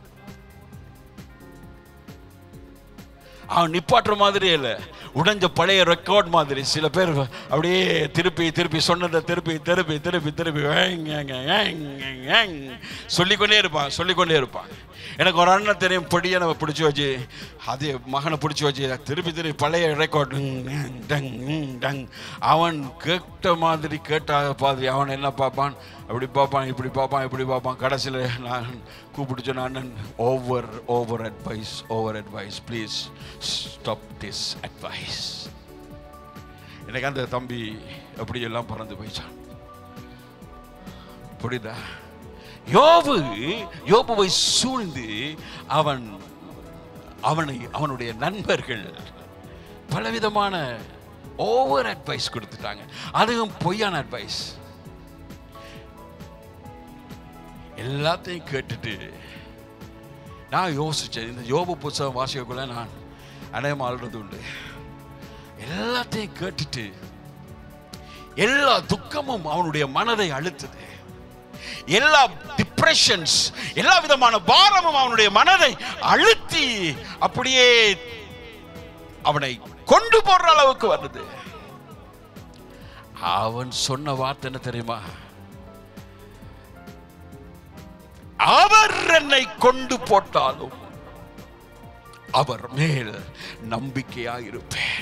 அவன் நிப்பாட்டுற மாதிரியே இல்லை உடைஞ்ச பழைய ரெக்கார்ட் மாதிரி சில பேர் அப்படியே திருப்பி திருப்பி சொன்னதை திருப்பி திருப்பி திருப்பி திருப்பி ஏங், ஏங், ஏங், ஏங், ஏங் சொல்லிக்கொண்டே இருப்பான் சொல்லிக்கொண்டே இருப்பான் எனக்கு ஒரு அண்ணன் தெரியும் பொடியை பிடிச்சி வச்சு அது மகனை பிடிச்சி வச்சு திருப்பி திருப்பி பழைய ரெக்கார்ட் டங் டங் அவன் கேட்ட மாதிரி கேட்டாத பாதி அவன் என்ன பார்ப்பான் அப்படி பார்ப்பான் இப்படி பார்ப்பான் இப்படி பார்ப்பான் கடைசியில் நான் கூப்பிட்டு சொன்ன அண்ணன் over over advice over advice please stop this advice எனக்கு அந்த தம்பி அப்படியெல்லாம் பறந்து போயிச்சான் புரியுதா யோபு யோபுவை சூழ்ந்து அவன் அவனை அவனுடைய நண்பர்கள் பலவிதமான ஓவர் அட்வைஸ் கொடுத்துட்டாங்க அதுவும் பொய்யான அட்வைஸ் எல்லாத்தையும் கேட்டுட்டு நான் யோசிச்சேன் இந்த யோபு புத்தகம் வாசிக்கக்குள்ள நான் அடையம் ஆள்றது உண்டு எல்லாத்தையும் கேட்டுட்டு எல்லா துக்கமும் அவனுடைய மனதை அழுத்தது எல்லா டிப்ரெஷன்ஸ் எல்லா விதமான பாரமும் அவனுடைய மனதை அழுத்தி அப்படியே அவனை கொண்டு போடுற அளவுக்கு வருது அவன் சொன்ன வார்த்தை என்ன தெரியுமா அவர் என்னை கொண்டு போட்டாலும் அவர் மேல் நம்பிக்கையாயிருப்பேன்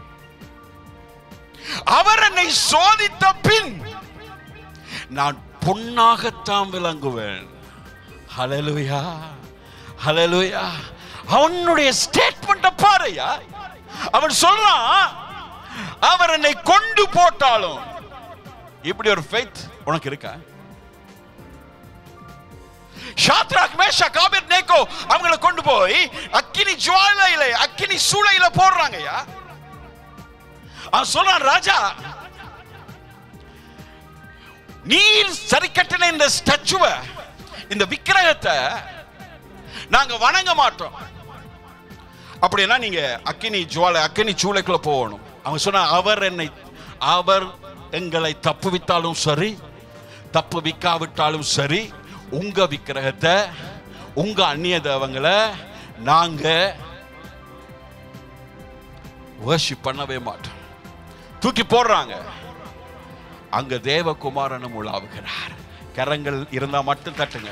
அவர் என்னை சோதித்த பின் நான் பொன்னாகத்தான் விளங்குவேன் ஹalleluya ஹalleluya அவனுடைய ஸ்டேட்மெண்ட பாருயா அவன் சொல்றான் அவர் என்னை கொண்டு போட்டாலும் இப்படி ஒரு ஃபெய்த் உனக்கு இருக்கா ஷாத்ராக் மேஷாக் ஆபேத்நேகோ அவங்கள கொண்டு போய் அக்கினி ஜுவாலையில அக்கினி சூளையில போடுறாங்கய்யா அவன் சொல்றான் ராஜா நீர் சரி கட்டின இந்த ஸ்டாச்சுவ இந்த விக்கிரகத்தை நாங்க வணங்க மாட்டோம் அப்படின்னா நீங்க அக்கினி ஜுவாலை அக்கினி சூளைக்குள்ள போகணும் அவன் சொன்ன அவர் என்னை அவர் எங்களை தப்புவித்தாலும் சரி தப்பு விக்காவிட்டாலும் சரி உங்க விக்கிரகத்தை உங்க அந்நிய தேவங்களை நாங்க worship பண்ணவே மாட்டோம் தூக்கி போடுறாங்க அங்க தேவகுமாரனும் உலாவுகிறார் கரங்கள் இருந்தா மட்டும் தட்டுங்க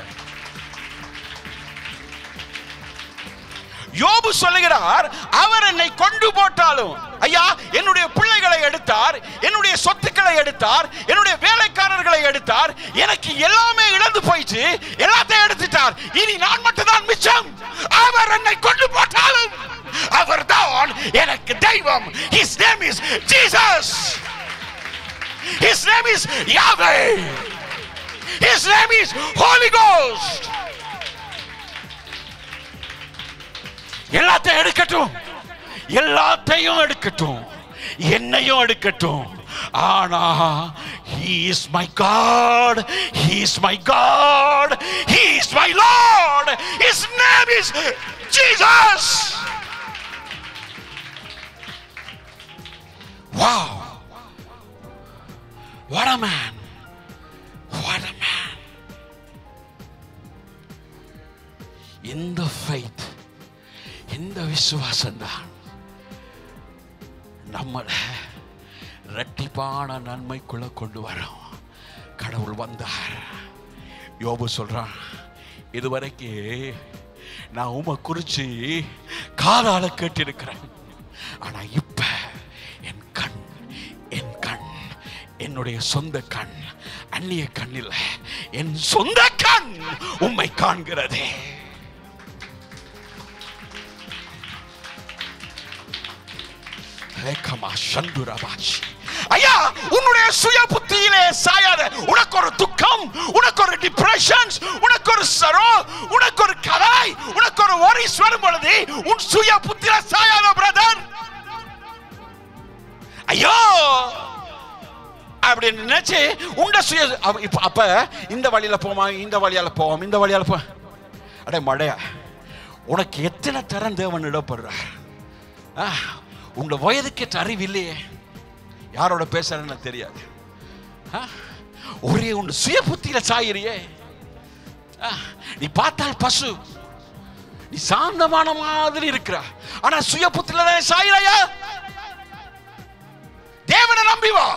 யோபு சொல்லுகிறார் அவர் என்னை கொண்டு போட்டாலும் ஐயா என்னுடைய பிள்ளைகளை எடுத்தார் என்னுடைய சொத்துக்களை எடுத்தார் என்னுடைய வேலைக்காரர்களை எடுத்தார் எனக்கு எல்லாமே இழந்து போயிடுச்சு எல்லாத்தையும் எடுத்துட்டார் இனி நான் மட்டும் தான் மிச்சம் அவர் என்னை கொண்டு போட்டாலும் அவர்தான் எனக்கு தெய்வம் his name is jesus his name is yahweh his name is holy ghost எல்லாத்தையும் எடுக்கட்டும் எல்லாத்தையும் எடுக்கட்டும் என்னையும் எடுக்கட்டும் ஆனா he is my god he is my god he is my lord his name is jesus wow what a man what a man இந்த faith இந்த விசுவாசம் தான் நம்மளை ரெட்டிப்பான நன்மைக்குள்ள கொண்டு வரும் கடவுள் வந்தார் யோபு சொல்றான் இதுவரைக்கு நான் உமை குறிச்சு காதால கேட்டிருக்கிறேன் ஆனா இப்ப என் கண் என் கண் என்னுடைய சொந்த கண் அந்நிய கண் இல்லை என் சொந்த கண் உம்மை காண்கிறதே ரேகமா சந்துரபாச்சி ஐயா உன்னுடைய சுய புத்தியிலே சாயாத உனக்கு ஒரு துக்கம் உனக்கு ஒரு டிப்ரெஷன்ஸ் உனக்கு ஒரு சரோ உனக்கு ஒரு கதை உனக்கு ஒரு ஒரிஸ் வரும் பொழுது உன் சுய புத்தியில சாயாத பிரதர் ஐயோ அப்படி நினைச்சு உண்ட சுய அவ- இப்ப அப்ப இந்த வழியில போமா இந்த வழியால போவோம் இந்த வழியால போ அடே மடையா உனக்கு எத்தனை தரம் தேவன் இடப்படுறார் ஆ, உங்க வயதுக்கேற்ற அறிவு இல்லையே யாரோட பேசுறேன்னு எனக்கு தெரியாது ஆ, ஒரே உன் சுய புத்தியில சாயிறியே ஆ, நீ பார்த்தால் பசு நீ சாந்தமான மாதிரி இருக்கிற ஆனா சுய புத்தியில தான் சாயிரையா தேவனை நம்பி வா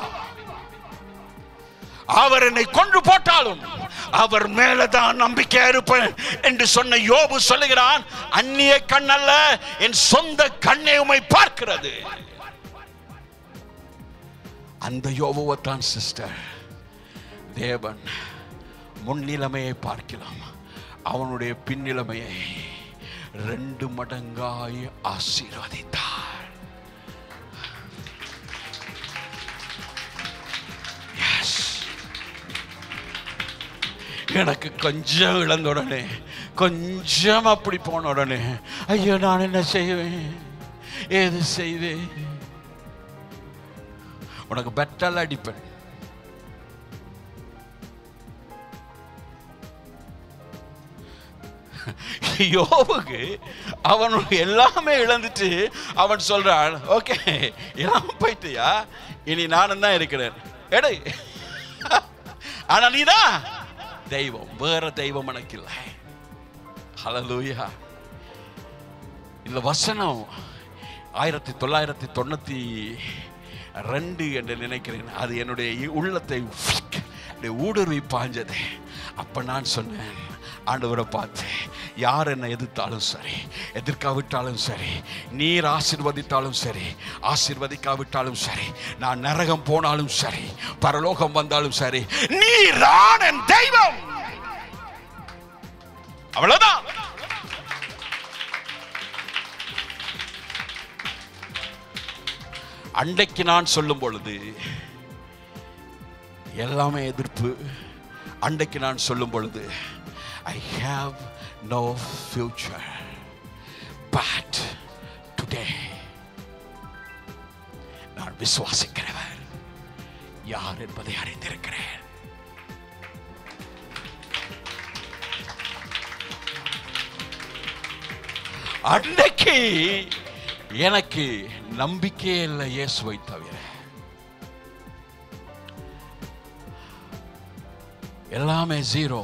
அவர் என்னை கொண்டு போட்டாலும் அவர் மேலதான் நம்பிக்கை இருப்பேன் என்று சொன்ன யோபு சொல்லுகிறான் அந்நிய கண் அல்ல என் சொந்த கண்ணே உமை பார்க்கிறது அந்த யோபுவைத்தான் சிஸ்டர் தேவன் முன்னிலைமையை பார்க்கலாம் அவனுடைய பின்னிலைமையை ரெண்டு மடங்காய் ஆசீர்வதித்தார் Yes. எனக்கு கொஞ்சம் இழந்த உடனே கொஞ்சம் அப்படி போன உடனே ஐயோ நான் என்ன செய்வேன் ஏது செய்வேன் உனக்கு பெட்டல் அடிப்பேன் யோபுக்கு அவன் எல்லாமே இழந்துட்டு அவன் சொல்றான் ஓகே எல்லாம் போயிட்டியா இனி நானும் தான் இருக்கிறேன் எடு ஆனா நீதான் தெய்வம் வேற தெய்வம் எனக்கு இல்லை ஹalleluya இந்த வசனம் ஆயிரத்தி தொள்ளாயிரத்தி தொண்ணூத்தி ரெண்டு என்று நினைக்கிறேன் அது என்னுடைய உள்ளத்தை அப்படியே ஊடுருவி பாஞ்சது அப்ப நான் சொன்னேன் ஆண்டவரை பார்த்து யார் என்னை எதிர்த்தாலும் சரி எதிர்க்காவிட்டாலும் சரி நீர் ஆசிர்வதித்தாலும் சரி ஆசிர்வதிக்காவிட்டாலும் சரி நான் நரகம் போனாலும் சரி பரலோகம் வந்தாலும் சரி நீரான் என் தெய்வம் அவ்வளவுதான் அன்றைக்கு நான் சொல்லும் பொழுது எல்லாமே எதிர்ப்பு அன்றைக்கு நான் சொல்லும் பொழுது I have no future but today நான் விசுவாசிக்கிறவர் யார் என்பதை அறிந்திருக்கிறேன் அன்னைக்கு எனக்கு நம்பிக்கையே இல்லை இயேசுவை தவிர எல்லாமே ஜீரோ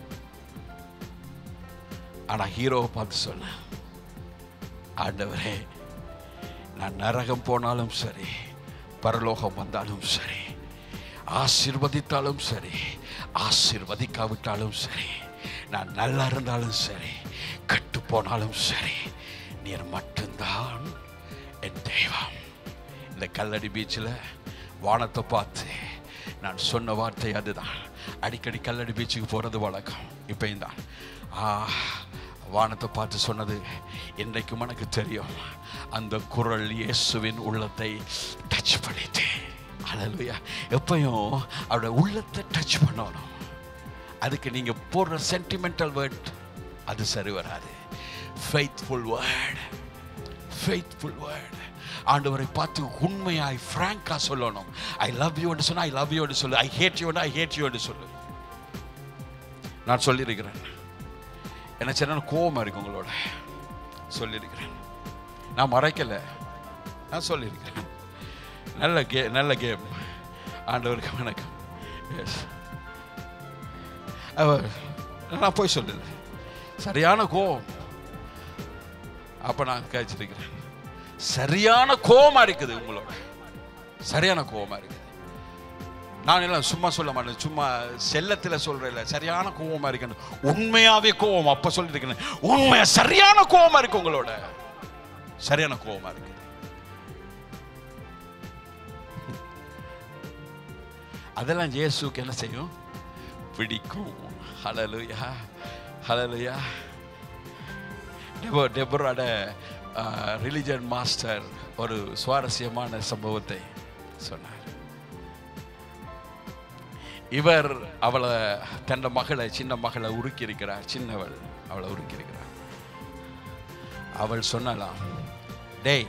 ஆனா ஹீரோவை பார்த்து சொன்னேன் ஆண்டவரே நான் நரகம் போனாலும் சரி பரலோகம் வந்தாலும் சரி ஆசீர்வதித்தாலும் சரி ஆசீர்வதிக்காவிட்டாலும் சரி நான் நல்லா இருந்தாலும் சரி கட்டு போனாலும் சரி நீர் மட்டும்தான் என் தெய்வம் இந்த கல்லடி பீச்சில் வானத்தை பார்த்து நான் சொன்ன வார்த்தை அதுதான் அடிக்கடி கல்லடி பீச்சுக்கு போகிறது வழக்கம் இப்பயும் தான் ஆ வானத்தை பார்த்து சொன்னது இன்றைக்கும் எனக்கு தெரியும் அந்த குரல் இயேசுவின் உள்ளத்தை டச் பண்ணிட்டு அழலுயா எப்பயும் அவரோட உள்ளத்தை டச் பண்ணணும் அதுக்கு நீங்க போடுற சென்டிமெண்டல் வேர்ட் அது சரி வராது ஃபெய்த்ஃபுல் வேர்ட் ஃபெய்த்ஃபுல் வேர்ட் ஆண்டவரை பார்த்து உண்மையாய் ஃப்ராங்கா சொல்லணும் ஐ லவ் யூ சொன்னா ஐ லவ் யூ சொல்லு I hate you I hate you சொல்லு நான் சொல்லியிருக்கிறேன் என்ன சின்ன கோபம் இருக்கு உங்களோட சொல்லியிருக்கிறேன் நான் மறைக்கல நான் சொல்லியிருக்கிறேன் நல்ல கே நல்ல கேம் ஆண்டவருக்கு வணக்கம் எஸ் அவர் நான் போய் சொல்லுது சரியான கோபம் அப்ப நான் கழிச்சிருக்கிறேன் சரியான கோபமா இருக்குது உங்களோட சரியான கோபமா இருக்குது நான் எல்லாம் சும்மா சொல்ல மாட்டேன் சும்மா செல்லத்தில் சொல்றேன் சரியான கோபமா இருக்கு உண்மையாவே கோபம் அப்ப சொல்லியிருக்கேன் உண்மையா சரியான கோபமா இருக்கு உங்களோட சரியான கோபமா இருக்கு அதெல்லாம் இயேசுக்கு என்ன செய்யும் பிடிக்கும் ஹலலுயா ஹலலுயா டெபோ டெபரோட ரிலிஜன் மாஸ்டர் ஒரு சுவாரஸ்யமான சம்பவத்தை சொன்னார் இவர் அவளை தன் மகளை சின்ன மகளை உருக்கி இருக்கிறார் சின்னவள் அவளை உருக்கி இருக்கிறார் அவள் சொன்னலாம் டேய்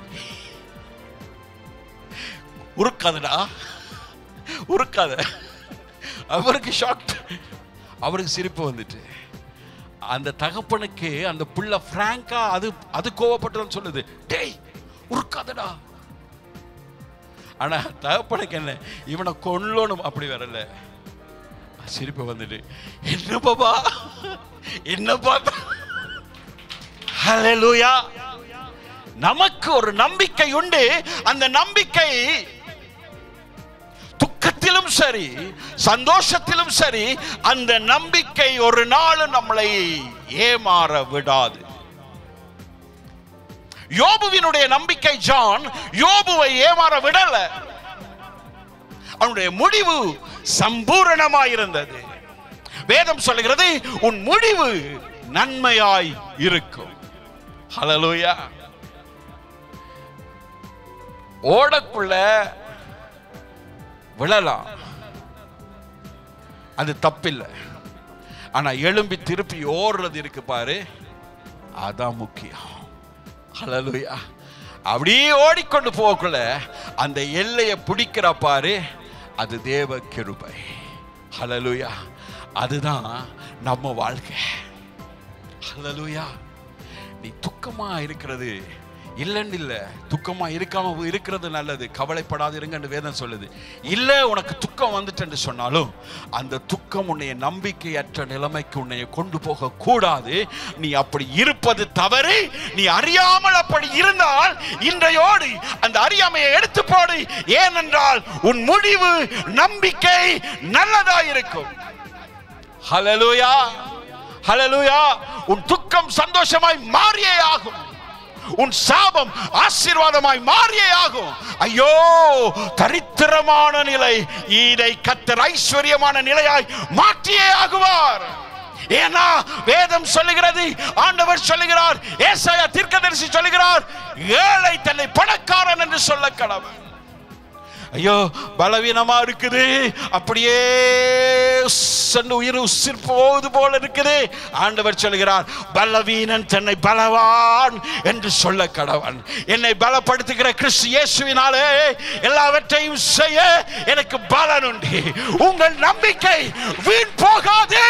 உருக்காதடா உருக்காத அவருக்கு ஷாக் அவருக்கு சிரிப்பு வந்துட்டு அந்த தகப்பனுக்கு அந்த புள்ள பிராங்கா அது அது கோவப்பட்டதுன்னு சொல்லுது டேய் உருக்காதடா ஆனா தகப்பனுக்கு என்ன இவனை கொல்லணும் அப்படி வரல சிரிப்பு வந்துட்டு என்ன பாபா என்ன பார்த்தா ஹalleluya நமக்கு ஒரு நம்பிக்கை உண்டு அந்த நம்பிக்கை துக்கத்திலும் சரி சந்தோஷத்திலும் சரி அந்த நம்பிக்கை ஒரு நாளும் நம்மளை ஏமாற விடாது யோபுவினுடைய நம்பிக்கை ஜான் யோபுவை ஏமாற விடல அவனுடைய முடிவு சம்பூரணமாயிருந்தது வேதம் சொல்லுகிறது உன் முடிவு நன்மையாய் இருக்கும் ஹalleluya ஓடக்குள்ள விழலாம் அது தப்பில்லை ஆனா எழும்பி திருப்பி ஓடுறது இருக்கு பாரு அதான் முக்கியம் ஹalleluya அப்படியே ஓடிக்கொண்டு போகக்குள்ள அந்த எல்லையை பிடிக்கிற பாரு அது தேவ கிருபை ஹalleluya அதுதான் நம்ம வாழ்க்கை ஹalleluya நீ துக்கமா இருக்கிறது இல்லைன்னு இல்ல துக்கமா இருக்காம இருக்கிறது நல்லது கவலைப்படாது இருங்கன்னு வேதம் சொல்லுது இல்ல உனக்கு துக்கம் வந்துட்டு சொன்னாலும் அந்த துக்கம் உன்னைய நம்பிக்கையற்ற நிலைமைக்கு உன்னைய கொண்டு போக கூடாது நீ அப்படி இருப்பது தவறு நீ அறியாமல் அப்படி இருந்தால் இன்றையோடு அந்த அறியாமையை எடுத்து போடு ஏனென்றால் உன் முடிவு நம்பிக்கை நல்லதா இருக்கும் ஹalleluya ஹalleluya உன் துக்கம் சந்தோஷமாய் மாறியே ஆகும் உன் சாபம் ஆசீர்வாதமாய் மாறியே ஆகும் ஐயோ தரித்திரமான நிலை இதை கத்தர் ஐஸ்வர்யமான நிலையாய் மாற்றியே ஆகுவார் ஏன்னா வேதம் சொல்லுகிறது ஆண்டவர் சொல்லுகிறார் ஏசாயா தீர்க்கதரிசி சொல்லுகிறார் ஏழை தன்னை பணக்காரன் என்று சொல்ல கடவுள் ஐயோ பலவீனமா இருக்குது அப்படியே சென்று உயிர் உசிர் போவது போல இருக்குது ஆண்டவர் சொல்கிறார் பலவீனன் தன்னை பலவான் என்று சொல்ல கடவன் என்னை பலப்படுத்துகிற கிறிஸ்து இயேசுவினாலே எல்லாவற்றையும் செய்ய எனக்கு பலன் உண்டு உங்கள் நம்பிக்கை வீண் போகாது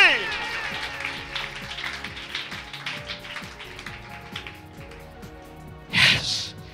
Yes.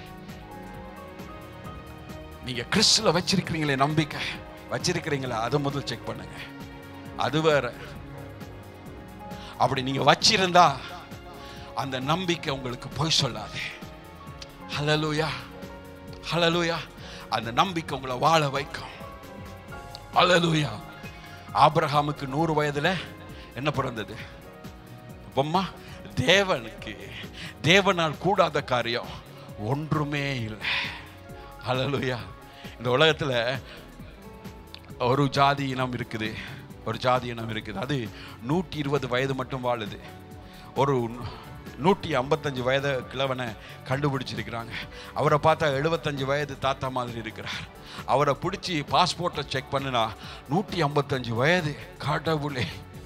நீங்க கிறிஸ்துல வச்சிருக்கிறீங்களே நம்பிக்கை வச்சிருக்கிறீங்களா அதை முதல் செக் பண்ணுங்க அது வேற அப்படி நீங்க வச்சிருந்தா அந்த நம்பிக்கை உங்களுக்கு பொய் சொல்லாது ஹலலூயா ஹலலூயா அந்த நம்பிக்கை உங்களை வாழ வைக்கும் ஹலலூயா ஆபிரகாமுக்கு நூறு வயதுல என்ன பிறந்தது பொம்மா தேவனுக்கு தேவனால் கூடாத காரியம் ஒன்றுமே இல்லை ஹalleluya இந்த உலகத்துல ஒரு ஜாதி இனம் இருக்குது ஒரு ஜாதி இனம் இருக்குது அது நூற்றி இருபது வயது மட்டும் வாழுது ஒரு நூற்றி ஐம்பத்தஞ்சு வயது கிழவனை கண்டுபிடிச்சிருக்கிறாங்க அவரை பார்த்தா எழுபத்தஞ்சு வயது தாத்தா மாதிரி இருக்கிறார் அவரை பிடிச்சி பாஸ்போர்ட்டை செக் பண்ணுனா நூற்றி ஐம்பத்தஞ்சு வயது கடவுளே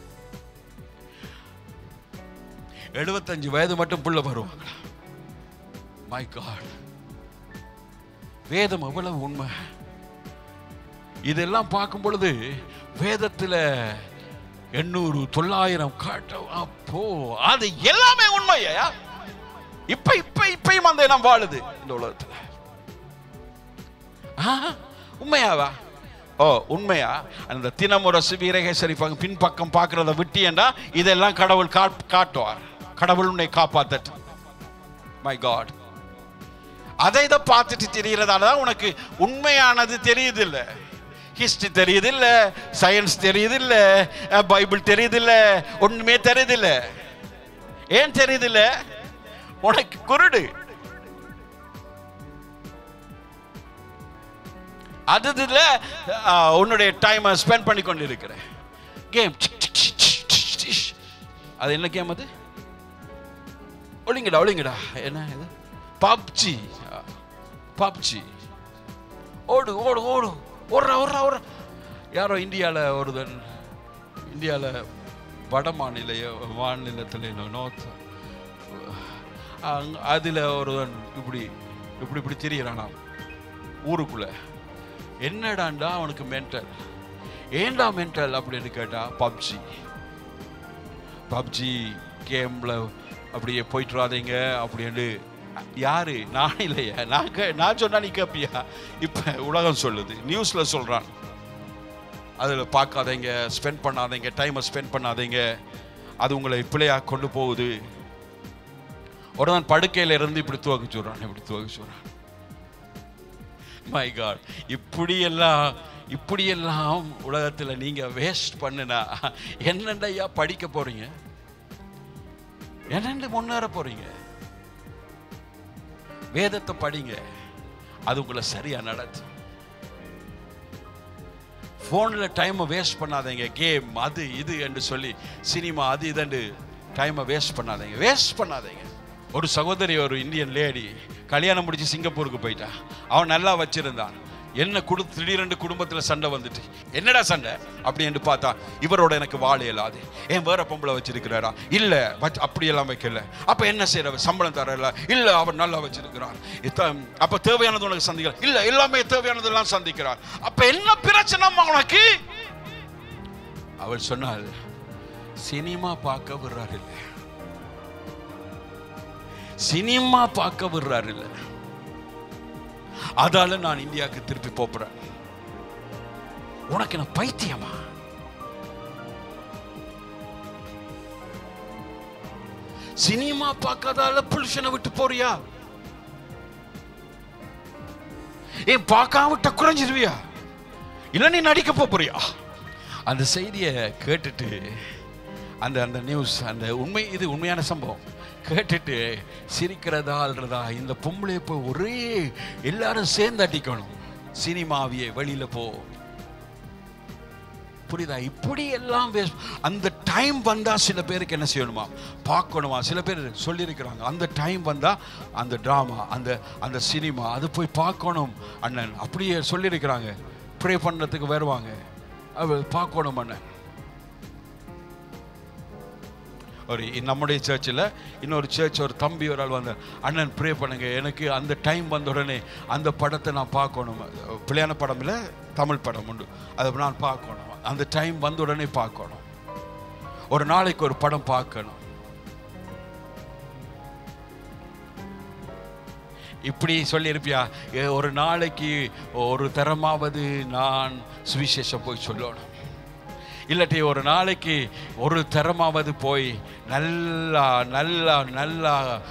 எழுபத்தஞ்சு வயது மட்டும் புள்ள வருவாங்களா மை காட் வேதம் எவ்வளவு உண்மை இதெல்லாம் பார்க்கும் பொழுது வேதத்தில் எண்ணூறு தொள்ளாயிரம் காட்ட அப்போ அது எல்லாமே உண்மையா இப்ப இப்ப இப்பயும் அந்த இனம் வாழுது இந்த உலகத்துல ஆ, உண்மையாவா ஓ உண்மையா அந்த தினமுரசு வீரகேசரி பக்கம் பின்பக்கம் பார்க்கறத விட்டியண்டா இதெல்லாம் கடவுள் காட்- காட்டுவார் கடவுள் உன்னை காப்பாத்தட்டும் மை காட் அதை இதை பார்த்துட்டு தெரியறதால தான் உனக்கு உண்மையானது தெரியுது இல்ல ஹிஸ்டரி தெரியுது இல்ல சயின்ஸ் தெரியுது இல்ல அஹ், பைபிள் தெரியுது இல்ல ஒண்ணுமே தெரியுது இல்ல ஏன் தெரியுது இல்ல உனக்கு குருடு அது இதுல அஹ், உன்னுடைய டைமை ஸ்பெண்ட் பண்ணி கொண்டு இருக்கிற கேம் அது என்ன கேம் அது ஒளிங்கடா ஒளிங்கடா என்ன இது பப்ஜி பப்ஜி ஓடு ஓடு ஓடு ஓடுறா ஓடுறா ஓடுறா யாரோ இந்தியாவில் ஒருதன் இந்தியாவில் வட மாநில மாநிலத்தில் நோர்த் அதில் ஒருவன் இப்படி இப்படி இப்படி திரியிறானாம் ஊருக்குள்ள என்னடாண்டா அவனுக்கு மென்டல் ஏன்டா மென்டல் அப்படின்னு கேட்டா பப்ஜி பப்ஜி கேம்ல அப்படியே போயிட்டு வராதீங்க அப்படின்னு யாரு நான் இல்லையா நான் கே- நான் சொன்னா நீ கேப்பியா இப்ப உலகம் சொல்லுது நியூஸ்ல சொல்றான் அதுல பார்க்காதீங்க ஸ்பெண்ட் பண்ணாதீங்க டைமை ஸ்பெண்ட் பண்ணாதீங்க அது உங்களை பிள்ளையா கொண்டு போகுது ஒருவன் படுக்கையில இருந்து இப்படி துவக்க சொல்றான் இப்படி துவக்க சொல்றான் மை காட் இப்படியெல்லாம் இப்படியெல்லாம் உலகத்துல நீங்க வேஸ்ட் பண்ணுனா என்னண்டையா படிக்க போறீங்க என்னண்டு முன்னேற போறீங்க வேதத்தை படிங்க அது உங்களை சரியா நடத்தும் ஃபோனில் டைமை வேஸ்ட் பண்ணாதீங்க கேம் அது இது என்று சொல்லி சினிமா அது இதுன்னு டைமை வேஸ்ட் பண்ணாதீங்க வேஸ்ட் பண்ணாதீங்க ஒரு சகோதரி ஒரு இந்தியன் லேடி கல்யாணம் முடிச்சு சிங்கப்பூருக்கு போயிட்டா அவன் நல்லா வச்சிருந்தான் என்ன குடு திடீரென்று குடும்பத்தில் சண்டை வந்துட்டு என்னடா சண்டை அப்படி என்று பார்த்தா இவரோட எனக்கு வாழ இயலாது ஏன் வேற பொம்பளை வச்சிருக்கிறாரா இல்ல வச்சு அப்படியெல்லாம் வைக்கல அப்ப என்ன செய்யற சம்பளம் தரல இல்ல அவர் நல்லா வச்சிருக்கிறார் இத்த- அப்ப தேவையானது உனக்கு சந்திக்கிறார் இல்ல எல்லாமே தேவையானதெல்லாம் சந்திக்கிறார் அப்ப என்ன பிரச்சனை உனக்கு அவள் சொன்னாள் சினிமா பார்க்க விடுறாரு இல்ல சினிமா பார்க்க விடுறாரு இல்ல அதால நான் இந்தியாவுக்கு திருப்பி போறேன் உனக்கு என்ன பைத்தியமா சினிமா பார்க்காதால புருஷனை விட்டு போறியா ஏன் பார்க்காம விட்ட குறைஞ்சிருவியா இல்ல நீ நடிக்க போப் போறியா அந்த செய்தியை கேட்டுட்டு அந்த அந்த நியூஸ் அந்த உண்மை இது உண்மையான சம்பவம் கேட்டுட்டு சிரிக்கிறதா அல்றதா இந்த பொம்பளை போய் ஒரே எல்லாரும் சேர்ந்து அடிக்கணும் சினிமாவியே வெளியில போ புரியுதா இப்படி எல்லாம் வேஸ்ட் அந்த டைம் வந்தா சில பேருக்கு என்ன செய்யணுமா பார்க்கணுமா சில பேர் சொல்லியிருக்கிறாங்க அந்த டைம் வந்தா அந்த டிராமா அந்த அந்த சினிமா அது போய் பார்க்கணும் அண்ணன் அப்படியே சொல்லியிருக்கிறாங்க ப்ரே பண்ணுறதுக்கு வருவாங்க அவ பார்க்கணும் அண்ணன் ஒரு நம்முடைய சர்ச்சில் இன்னொரு சர்ச் ஒரு தம்பி ஒரு ஆள் வந்தார் அண்ணன் ப்ரே பண்ணுங்க எனக்கு அந்த டைம் வந்த உடனே அந்த படத்தை நான் பார்க்கணும் பிள்ளையான படம் இல்லை தமிழ் படம் உண்டு அதை நான் பார்க்கணும் அந்த டைம் வந்த உடனே பார்க்கணும் ஒரு நாளைக்கு ஒரு படம் பார்க்கணும் இப்படி சொல்லியிருப்பியா ஏ, ஒரு நாளைக்கு ஒரு தரமாவது நான் சுவிசேஷம் போய் சொல்லணும் இல்லாட்டி ஒரு நாளைக்கு ஒரு தரமாவது போய் நல்லா நல்லா நல்லா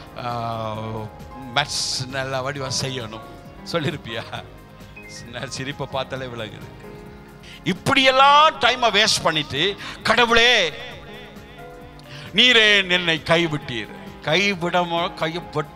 மேட்ஸ் நல்லா வடிவா செய்யணும் சொல்லியிருப்பியா நான் சிரிப்பை பார்த்தாலே விளங்குது இப்படியெல்லாம் டைமை வேஸ்ட் பண்ணிட்டு கடவுளே நீரே என்னை கைவிட்டீர் கைவிடமோ கைவிட்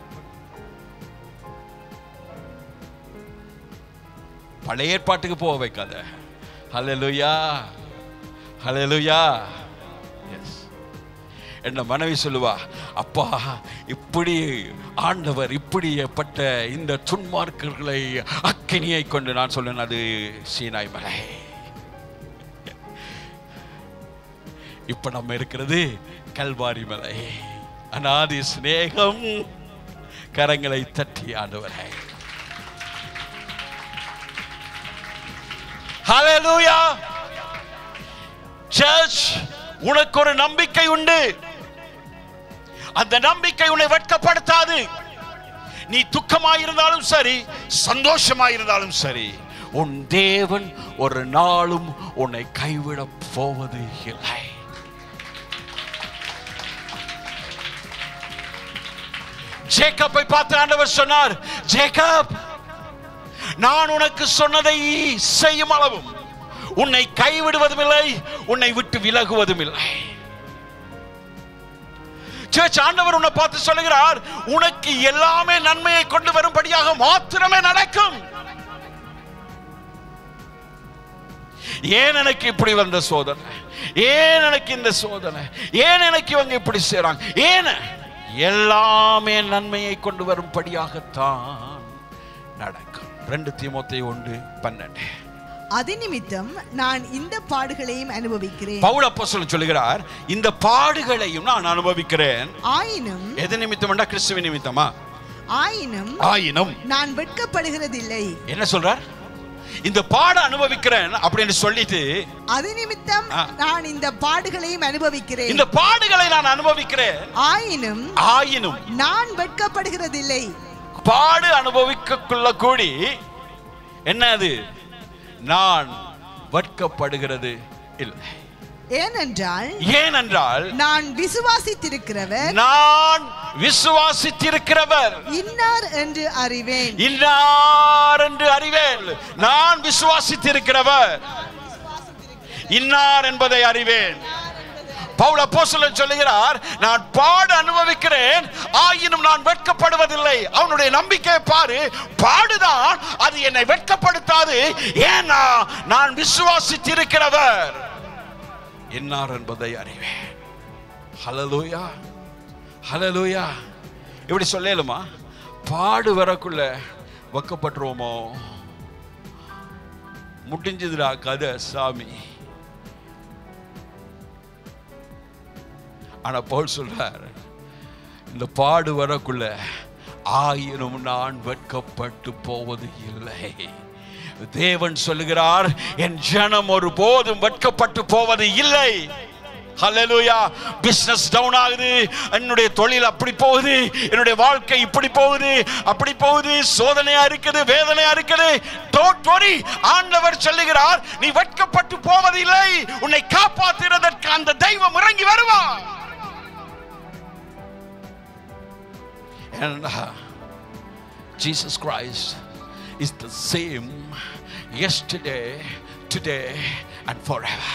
பழைய ஏற்பாட்டுக்கு போக வைக்காத ஹalleluya ஹalleluya எஸ் என்ன மனைவி சொல்லுவா அப்பா இப்படி ஆண்டவர் இப்படிப்பட்ட இந்த துன்மார்க்கர்களை அக்கினியை கொண்டு நான் சொன்னேன் அது சீனாய் மலை இப்ப நம்ம இருக்கிறது கல்வாரி மலை அநாதி சிநேகம் கரங்களை தட்டி ஆண்டவரை Hallelujah. சர்ச் உனக்கு ஒரு நம்பிக்கை உண்டு அந்த நம்பிக்கை உன்னை வெட்கப்படுத்தாது நீ துக்கமாயிருந்தாலும் சரி சந்தோஷமாயிருந்தாலும் சரி உன் தேவன் ஒரு நாளும் உன்னை கைவிட போவது இல்லை ஜேக்கப்பை பார்த்து ஆண்டவர் சொன்னார் ஜேக்கப் நான் உனக்கு சொன்னதை செய்யும் அளவும் உன்னை கைவிடுவதும் இல்லை உன்னை விட்டு விலகுவதும் இல்லை சர்ச் ஆண்டவர் உன்னை பார்த்து சொல்லுகிறார் உனக்கு எல்லாமே நன்மையை கொண்டு வரும்படியாக மாத்திரமே நடக்கும் ஏன் எனக்கு இப்படி வந்த சோதனை ஏன் எனக்கு இந்த சோதனை ஏன் எனக்கு இவங்க இப்படி செய்றாங்க ஏன் எல்லாமே நன்மையை கொண்டு வரும்படியாகத்தான் நடக்கும் ரெண்டு தீமோத்தை ஒன்று பன்னெண்டு அது நிமித்தம் நான் இந்த பாடுகளையும் அனுபவிக்கிறேன் பவுல் அப்போஸ்தலன் சொல்லுகிறார் இந்த பாடுகளையும் நான் அனுபவிக்கிறேன் ஆயினும் எது நிமித்தம்டா கிறிஸ்துவ நிமித்தமா ஆயினும் ஆயினும் நான் வெட்கப்படுகிறதில்லை என்ன சொல்றார் இந்த பாட அனுபவிக்கிறேன் அப்படின்னு சொல்லிட்டு அது நிமித்தம் ஆ. நான் இந்த பாடுகளையும் அனுபவிக்கிறேன் இந்த பாடுகளை நான் அனுபவிக்கிறேன் ஆயினும் ஆயினும் நான் வெட்கப்படுகிறதில்லை பாடு அனுபவிக்கக்குள்ள கூடி என்ன அது நான் வெட்கப்படுகிறது இல்லை ஏனென்றால் ஏனென்றால் நான் விசுவாசித்திருக்கிறவர் நான் விசுவாசித்திருக்கிறவர் இன்னார் என்று அறிவேன் இன்னார் என்று அறிவேன் நான் விசுவாசித்திருக்கிறவர் இன்னார் என்பதை அறிவேன் பவுல் அப்போஸ்தலன் சொல்லுகிறார் நான் பாடு அனுபவிக்கிறேன் ஆயினும் நான் வெட்கப்படுவதில்லை அவனுடைய நம்பிக்கையை பாரு பாடுதான் அது என்னை வெட்கப்படுத்தாது ஏன்னா நான் விசுவாசித்திருக்கிறவர் என்னார் என்பதை அறிவேன் ஹலலூயா ஹலலூயா இப்படி சொல்லலுமா பாடு வரக்குள்ள வெக்கப்பட்டுருவோமோ முடிஞ்சதுடா கதை சாமி ஆனா பவுல் சொல்றார் இந்த பாடு வரக்குள்ள ஆயினும் நான் வெட்கப்பட்டு போவது இல்லை தேவன் சொல்லுகிறார் என் ஜனம் ஒரு போதும் வெட்கப்பட்டு போவது இல்லை ஹalleluya பிசினஸ் டவுன் ஆகுது என்னுடைய தொழில் அப்படி போகுது என்னுடைய வாழ்க்கை இப்படி போகுது அப்படி போகுது சோதனையா இருக்குது வேதனையா இருக்குது டோன்ட் வரி ஆண்டவர் சொல்லுகிறார் நீ வெட்கப்பட்டு போவதில்லை உன்னை காப்பாற்றுவதற்கு அந்த தெய்வம் இறங்கி வருவார் And uh, Jesus Christ is the same yesterday, today, and forever.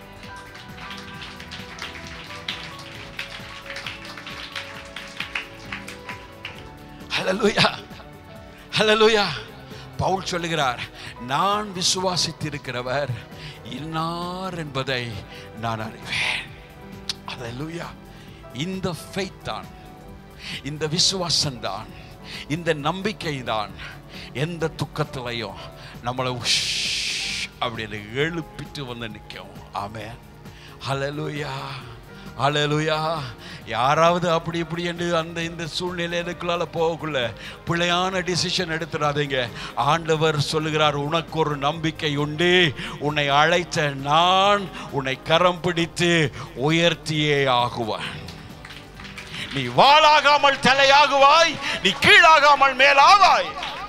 Hallelujah. Hallelujah. Pavul சொல்லுகிறார் நான் விசுவாசித்திருக்கிறவர் இன்னார் என்பதை நான் அறிவேன் Hallelujah. இந்த faith தான் இந்த விசுவாசம் தான் இந்த நம்பிக்கை தான் எந்த துக்கத்திலையும் நம்மளை உஷ் அப்படின்னு எழுப்பிட்டு வந்து நிற்கும் ஆமே ஹலலுயா ஹலலுயா யாராவது அப்படி இப்படி என்று அந்த இந்த சூழ்நிலைக்குள்ளால போகக்குள்ள பிழையான டிசிஷன் எடுத்துடாதீங்க ஆண்டவர் சொல்லுகிறார் உனக்கு ஒரு நம்பிக்கை உண்டு உன்னை அழைத்த நான் உன்னை கரம் பிடித்து உயர்த்தியே ஆகுவேன் நீ வாளாகாமல் தலையாகுவாய் நீ கீழாகாமல் மேலாவாய்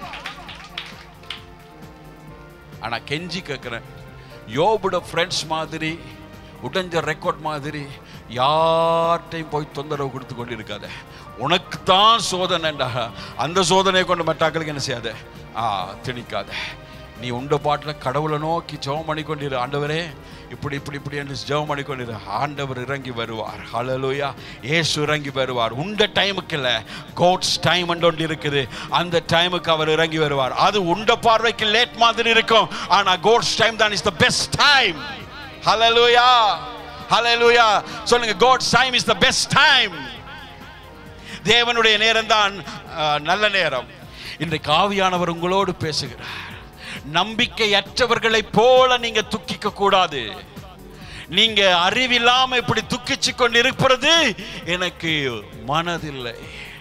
ஆனா கெஞ்சி கேட்கிறேன் யோபுட ஃப்ரெண்ட்ஸ் மாதிரி உடஞ்ச ரெக்கார்ட் மாதிரி யார்கிட்டையும் போய் தொந்தரவு கொடுத்து கொண்டு இருக்காத உனக்கு தான் சோதனைண்டா அந்த சோதனையை கொண்டு மட்டாக்களுக்கு என்ன செய்யாத ஆ திணிக்காத நீ உண்ட பாட்டில் கடவுளை நோக்கி ஜெபம் பண்ணி கொண்டிரு ஆண்டவரே இப்படி இப்படி இப்படி என்று ஜெபம் பண்ணி கொண்டிரு ஆண்டவர் இறங்கி வருவார் ஹalleluya இயேசு இறங்கி வருவார் உண்ட டைமுக்கு இல்லை கோட்ஸ் டைம் ஒன்று இருக்குது அந்த டைமுக்கு அவர் இறங்கி வருவார் அது உண்ட பார்வைக்கு லேட் மாதிரி இருக்கும் ஆனா கோட்ஸ் டைம் தான் is the best time hallelujah hallelujah சொல்லுங்க God's time is the best time தேவனுடைய நேரம் தான் நல்ல நேரம் இன்றைக்கு ஆவியானவர் உங்களோடு பேசுகிறார் நம்பிக்கையற்றவர்களைப் போல நீங்க துக்கிக்க கூடாது நீங்க அறிவில்லாம இப்படி துக்கிச்சு கொண்டு இருப்பது எனக்கு மனதில்லை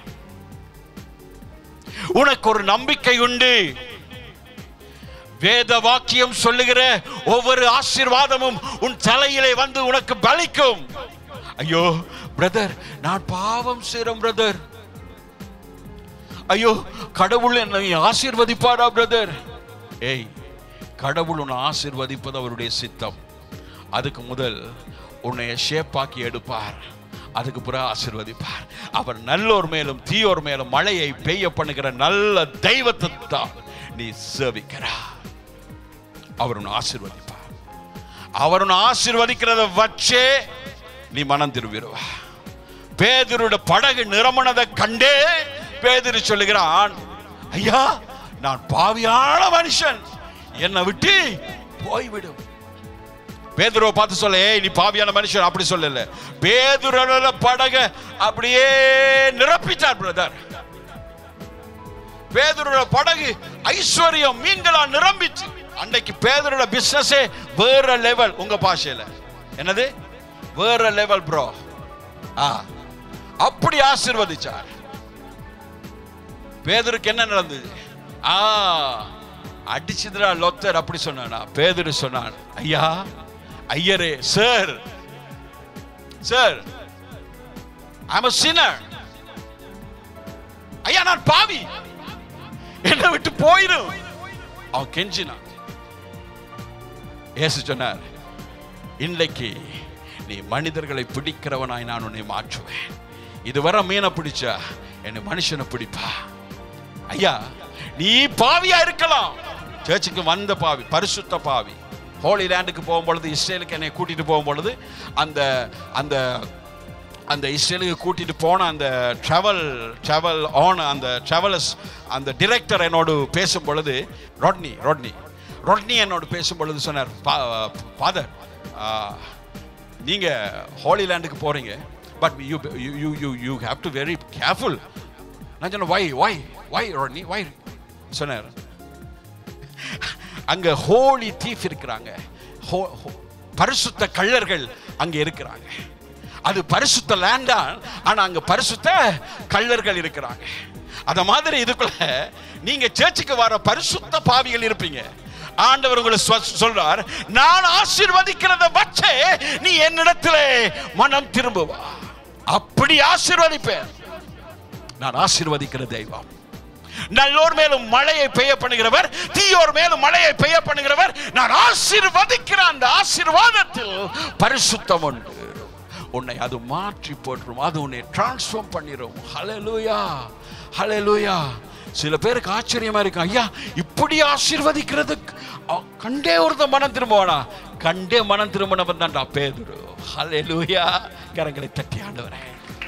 உனக்கு ஒரு நம்பிக்கை உண்டு வேத வாக்கியம் சொல்லுகிற ஒவ்வொரு ஆசீர்வாதமும் உன் தலையிலே வந்து உனக்கு பலிக்கும் ஐயோ பிரதர் நான் பாவம் செய்றேன் பிரதர் ஐயோ கடவுள் என்னை ஆசீர்வதிப்பாரா பிரதர் ஏய் கடவுள் உன்னை ஆசீர்வதிப்பது அவருடைய சித்தம் அதுக்கு முதல் உன்னை ஷேப்பாக்கி எடுப்பார் அதுக்கு பிறகு ஆசீர்வதிப்பார் அவர் நல்லோர் மேலும் தீயோர் மேலும் மழையை பெய்ய பண்ணுகிற நல்ல தெய்வத்தை தான் நீ சேவிக்கிறா அவர் உன்னை ஆசீர்வதிப்பார் அவர் உன்னை ஆசீர்வதிக்கிறத வச்சே நீ மனம் திரும்பிடுவா பேதருட படகு நிரமணதை கண்டே பேதுரு சொல்லுகிறான் ஐயா நான் பாவியான மனுஷன் என்னை விட்டு போய்விடும் பேதுருவை பார்த்து சொல்ல ஏய் நீ பாவியான மனுஷன் அப்படி சொல்லல பேதுரோட படக அப்படியே நிரப்பிட்டார் பிரதர் பேதுரோட படகு ஐஸ்வர்யம் மீன்களா நிரம்பிச்சு அன்னைக்கு பேதரோட பிசினஸே வேற லெவல் உங்க பாஷையில என்னது வேற லெவல் ப்ரோ ஆ அப்படி ஆசீர்வதிச்சார் பேதருக்கு என்ன நடந்தது ஆ அடிச்சதுடா லொத்தர் அப்படி சொன்னானா பேதரு சொன்னான் ஐயா ஐயரே sir sir I'm a sinner ஐயா நான் பாவி என்னை விட்டு போயிடும் அவன் கெஞ்சினான் இயேசு சொன்னார் இன்றைக்கு நீ மனிதர்களை பிடிக்கிறவனாய் நான் உன்னை மாற்றுவேன் இதுவரை மீனை பிடிச்சா என்னை மனுஷனை பிடிப்பா ஐயா நீ பாவியா இருக்கலாம் சர்ச்சுக்கு வந்த பாவி பரிசுத்த பாவி ஹோலி லேண்டுக்கு போகும் பொழுது இஸ்ரேலுக்கு என்னை கூட்டிட்டு போகும் பொழுது அந்த அந்த அந்த இஸ்ரேலுக்கு கூட்டிட்டு போன அந்த ட்ராவல் ட்ராவல் ஆன் அந்த ட்ராவலர்ஸ் அந்த டிரெக்டர் என்னோடு பேசும் பொழுது ரொட்னி ரொட்னி ரொட்னி என்னோடு பேசும் பொழுது சொன்னார் ஃபாதர் நீங்கள் ஹோலி லேண்டுக்கு போகிறீங்க but you you you you have to very careful நான் சொன்னேன் வை வை வை ரொட்னி வை சொன்னார் அங்க ஹோலி தீஃப் இருக்கிறாங்க ஹோ- ஹோ- பரிசுத்த கள்ளர்கள் அங்க இருக்கிறாங்க அது பரிசுத்த லேண்டா ஆனா அங்க பரிசுத்த கள்ளர்கள் இருக்கிறாங்க அத மாதிரி இதுக்குள்ள நீங்க சர்ச்சுக்கு வர பரிசுத்த பாவிகள் இருப்பீங்க ஆண்டவர் உங்களை சொ- சொல்றார் நான் ஆசீர்வதிக்கிறத வச்சே நீ என்னிடத்திலே மனம் திரும்புவா அப்படி ஆசீர்வதிப்பேன் நான் ஆசீர்வதிக்கிற தெய்வம் நல்லோர் மேலும் மழையை பெய்ய பண்ணுகிறவர் தீயோர் மேலும் மழையை பெய்ய பண்ணுகிறவர் நான் ஆசீர்வதிக்கிற அந்த ஆசீர்வாதத்தில் பரிசுத்தம் உண்டு உன்னை அது மாற்றி போட்டுரும் அது உன்னை டிரான்ஸ்ஃபார்ம் பண்ணிரும் ஹalleluya ஹalleluya சில பேருக்கு ஆச்சரியமா இருக்கும் ஐயா இப்படி ஆசீர்வதிக்கிறது அ- கண்டே ஒருத்த மனம் திரும்புவானா கண்டே மனம் திரும்பினவன் தான்டா பேதுரு ஹalleluya கரங்களை தட்டி ஆண்டவரே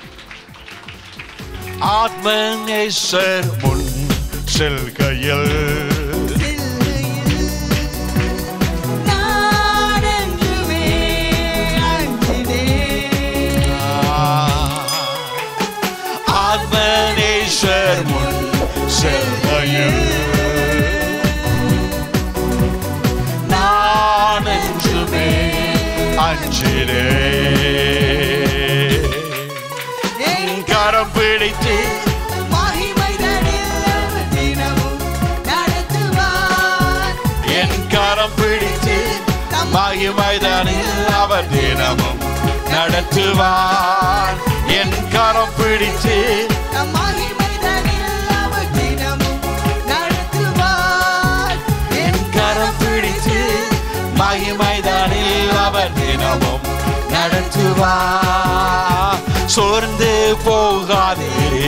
ஆத்மநேசர் முன் செல்கையில் ஆத்மநேசர் முன் செல்கையில் நான் என்றுமே அஞ்சிரே கரம் பிடித்து என் கரம் பிடித்து மகிமைதானில் அவர் தினமும் நடத்துவார் என் கரம் பிடித்து என் கரம் பிடித்து மகிமைதானில் அவர் தினமும் நடத்துவார் சோர்ந்து போகாதே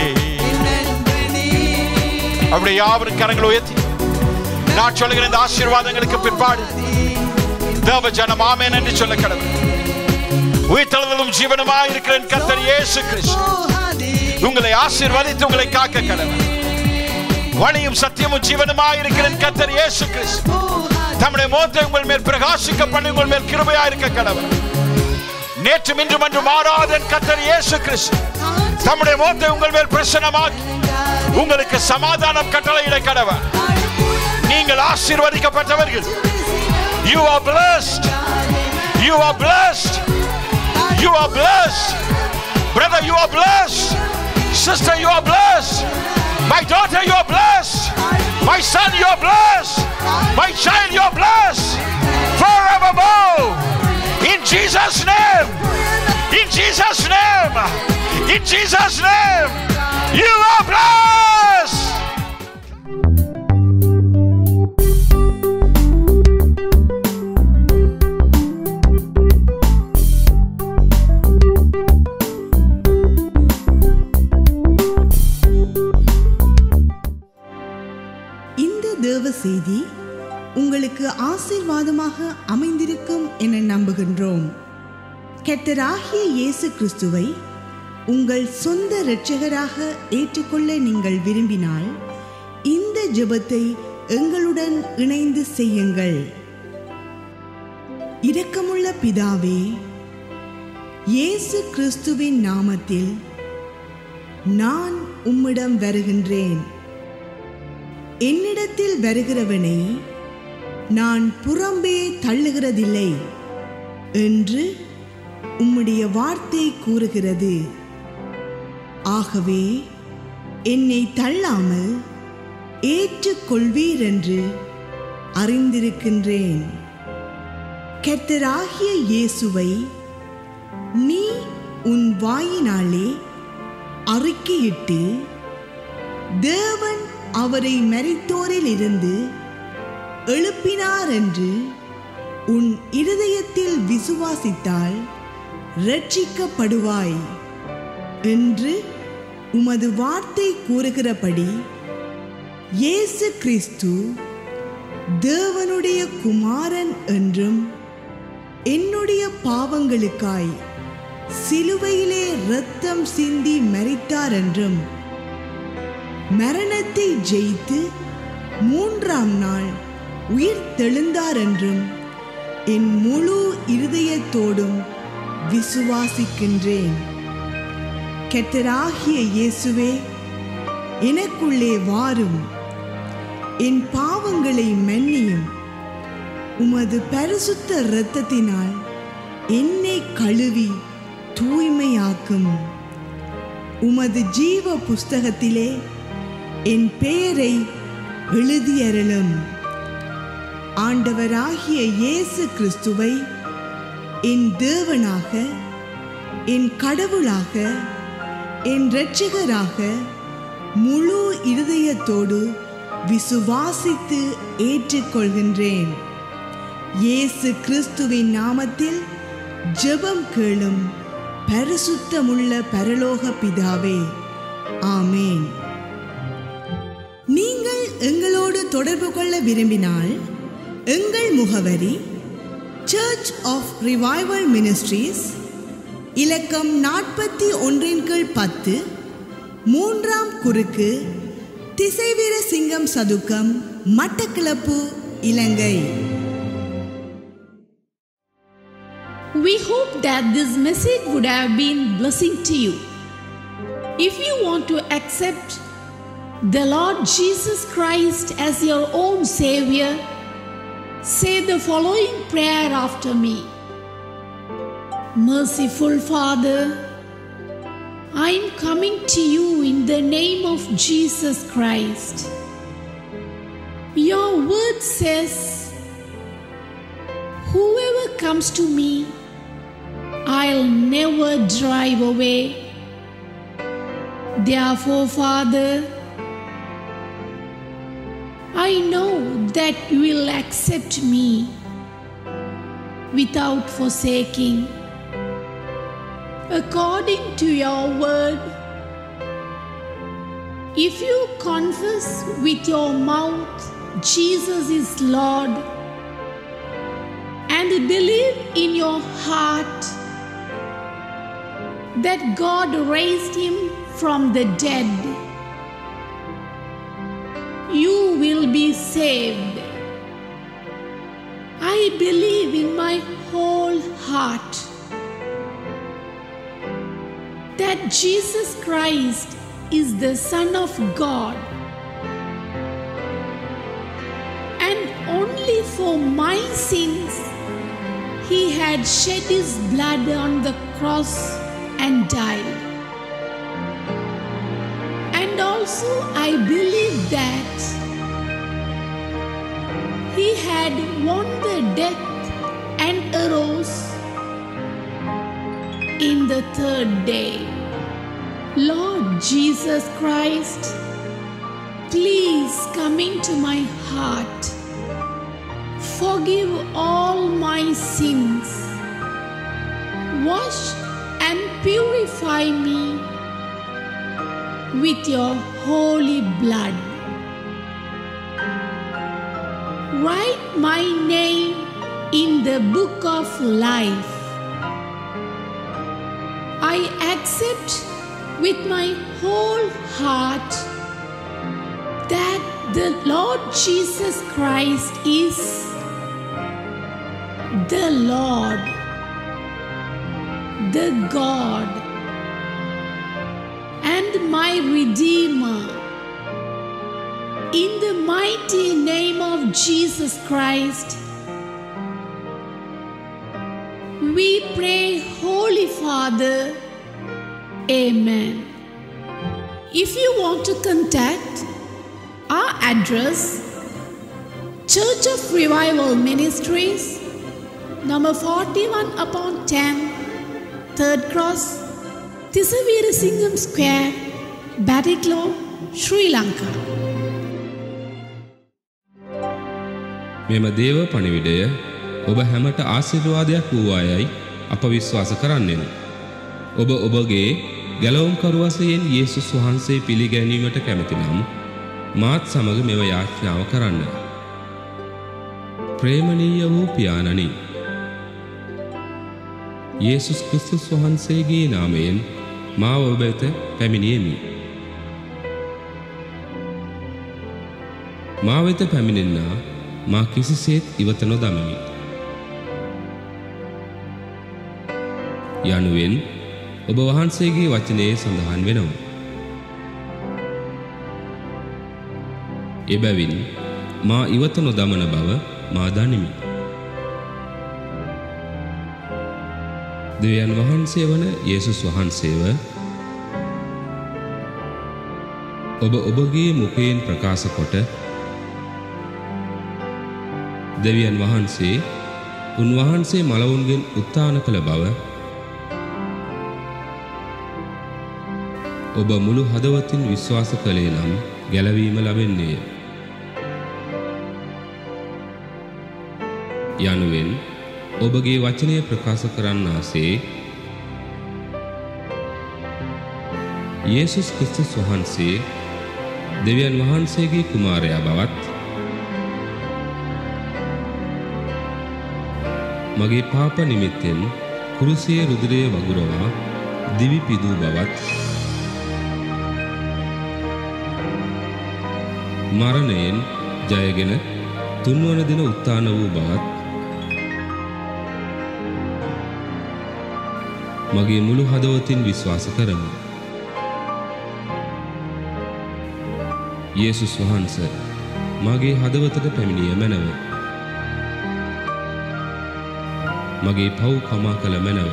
அப்படி யாவரும் கரங்களை உயர்த்தி நான் சொல்லுகிற இந்த ஆசீர்வாதங்களுக்கு பிற்பாடு தேவ ஜனம் ஆமென் என்று சொல்ல கடவுள் உயிர்த்தெழுதலும் ஜீவனுமாய் இருக்கிற என் கர்த்தர் இயேசு கிறிஸ்து உங்களை ஆசீர்வதித்து உங்களை காக்க கடவுள் வழியும் சத்தியமும் ஜீவனுமாய் இருக்கிற என் கர்த்தர் இயேசு கிறிஸ்து தம்முடைய முகத்தை உங்கள் மேல் பிரகாசிக்க பண்ணி உங்கள் மேல் கிருபையா இருக்க கடவுள் நேற்றும் இன்றும் என்று மாறாத என் கர்த்தர் இயேசு கிறிஸ்து தம்முடைய முகத்தை உங்கள் மேல் பிரசனமாக்கி உங்களுக்கு சமாதானம் கட்டளையிட கடவுள் நீங்கள் ஆசீர்வதிக்கப்பட்டவர்கள் you are blessed you are blessed you are blessed brother you are blessed sister you are blessed my daughter you are blessed my son you are blessed my child you are blessed forevermore in jesus name in jesus name in jesus name you are blessed இந்த தேவ செய்தி உங்களுக்கு ஆசீர்வாதமாக அமைந்திருக்கும் என நம்புகின்றோம் கர்த்தராகிய இயேசு கிறிஸ்துவை உங்கள் சொந்த இரட்சகராக ஏற்றுக்கொள்ள நீங்கள் விரும்பினால் இந்த ஜெபத்தை எங்களுடன் இணைந்து செய்யுங்கள் இரக்கமுள்ள பிதாவே இயேசு கிறிஸ்துவின் நாமத்தில் நான் உம்மிடம் வருகின்றேன் என்னிடத்தில் வருகிறவனை நான் புறம்பே தள்ளுகிறதில்லை என்று உம்முடைய வார்த்தை கூறுகிறது ஆகவே என்னை தள்ளாமல் ஏற்றுக்கொள்வீர் என்று அறிந்திருக்கின்றேன் கர்த்தராகிய இயேசுவை நீ உன் வாயினாலே அறிக்கையிட்டு தேவன் அவரை மரித்தோரில் இருந்து எழுப்பினார் என்று உன் இருதயத்தில் விசுவாசித்தால் ரட்சிக்கப்படுவாய் என்று உமது வார்த்தை கூறுகிறபடி இயேசு கிறிஸ்து தேவனுடைய குமாரன் என்றும் என்னுடைய பாவங்களுக்காய் சிலுவையிலே இரத்தம் சிந்தி மரித்தார் என்றும் மரணத்தை ஜெயித்து மூன்றாம் நாள் உயிர் தெழுந்தார் என்றும் என் முழு இருதயத்தோடும் விசுவாசிக்கின்றேன் கெட்டராகிய இயேசுவே எனக்குள்ளே வாரும் என் பாவங்களை மன்னியும் உமது பரிசுத்த இரத்தத்தினால் என்னை கழுவி தூய்மையாக்கும் உமது ஜீவ புஸ்தகத்திலே என் பெயரை எழுதியருளும் ஆண்டவராகிய இயேசு கிறிஸ்துவை என் தேவனாக என் கடவுளாக என் இரட்சகராக முழு இருதயத்தோடு விசுவாசித்து ஏற்றுக்கொள்கின்றேன் இயேசு கிறிஸ்துவின் நாமத்தில் ஜெபம் கேளும் பரிசுத்தமுள்ள பரலோக பிதாவே ஆமேன் நீங்கள் எங்களோடு தொடர்பு கொள்ள விரும்பினால் எங்கள் முகவரி சர்ச் ஆஃப் ரிவைவல் மினிஸ்ட்ரீஸ் இலக்கம் நாற்பத்தி ஒன்றின் கீழ் பத்து மூன்றாம் குறுக்கு திசைவீர சிங்கம் சதுக்கம் மட்டக்களப்பு இலங்கை We hope that this message would have been blessing to you. If you want to accept the Lord Jesus Christ as your own Savior, say the following prayer after me. Merciful Father, I am coming to you in the name of Jesus Christ. Your word says, Whoever comes to me, I'll never drive away. Therefore, Father, I know that you will accept me without forsaking. According to your word, if you confess with your mouth Jesus is Lord and believe in your heart that God raised him from the dead, you will be saved. I believe in my whole heart that Jesus Christ is the Son of God and only for my sins he had shed his blood on the cross and died. And also, I believe that he had won the death and arose in the third day. Lord Jesus Christ, please come into my heart. Forgive all my sins. Wash and purify me with your holy blood. Write my name in the book of life. I accept with my whole heart that the Lord Jesus Christ is the Lord, the God, and my Redeemer. In the mighty name of Jesus Christ, we pray, Holy Father. Amen. If you want to contact our address, Church of Revival Ministries, number 41 upon 10, Third Cross, Tisavira Singham Square, Batiklo, Sri Lanka. මෙම දේව පණිවිඩය ඔබ හැමට ආශිර්වාදයක් වූවායයි අප විශ්වාස කරන්නෙමු. ඔබ ඔබගේ ගැලවුම්කරුවසයෙන් යේසුස් වහන්සේ පිළිගැනීමට කැමතිනම් මාත් සමග මෙව යාඥාව කරන්න. ප්‍රේමණීය වූ පියාණනි යේසුස් ක්‍රිස්තුස් වහන්සේගේ නාමයෙන් මාව ඔබ වෙත පැමිණියෙමි. මා වෙත පැමිණෙන්නා මා කිසිසේත් ඉවත නොදමමි. යනුවෙන් ඔබ වහන්සේගේ වචනයේ සඳහන් වෙනවා. එබැවින් මා ඉවත නොදමන බව මා දනිමි. දෙවියන් වහන්සේ වන යේසුස් වහන්සේව ඔබ ඔබගේ මුඛයෙන් ප්‍රකාශ කොට දෙවියන් වහන්සේ උන්වහන්සේ මලවුන්ගෙන් උත්ථාන කළ බව ඔබ මුළු හදවතින් විශ්වාස කළේ නම් ගැලවීම ලබෙන්නේය. යනුවෙන් ඔබගේ වචනය ප්‍රකාශ කරන්නාසේ යේසුස් ක්‍රිස්තුස් වහන්සේ දෙවියන් වහන්සේගේ කුමාරයා බවත් මගේ පාප නිමිත්තෙන් කුරුසියේ රුධිරය වගුරවා දිවි පිදූ බවත් මරණයෙන් ජයගෙන තුන්වන දින උත්ථාන වූ බවත් මගේ මුළු හදවතින් විශ්වාස කරමි. යේසුස් වහන්ස මගේ හදවතට පැමිණිය මැනව. මගේ පව් කමා කළ මැනව.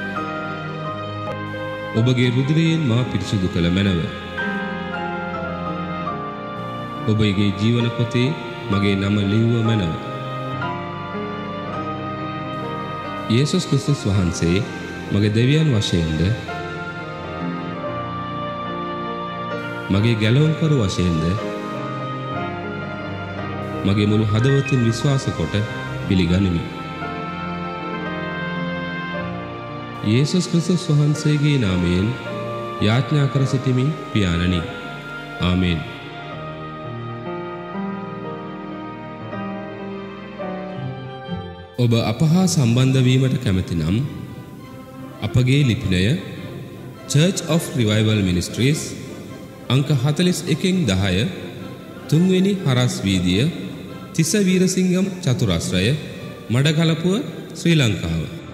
ඔබගේ රුධිරයෙන් මා පිරිසුදු කළ මැනව. ඔබගේ ජීවන පොතේ මගේ නම ලිව්ව මැනව. යේසුස් ක්‍රිස්තුස් වහන්සේ මගේ දෙවියන් වශයෙන්ද මගේ ගැලවුම්කරු වශයෙන්ද මගේ මුළු හදවතින් විශ්වාස කොට පිළිගනිමි. යේසුස් ක්‍රිස්තුස් වහන්සේගේ නාමයෙන් යාඥා කර සිටිමි පියාණනි. ආමේන්. ඔබ අපහා සම්බන්ධ වීමට කැමති නම් අපගේ ලිපිනය Church of Revival Ministries අංක 41න් 10 තුන්වෙනි හරස් වීදිය තිස වීරසිංගම් චතුරස්‍රය මඩකලපුව ශ්‍රී ලංකාව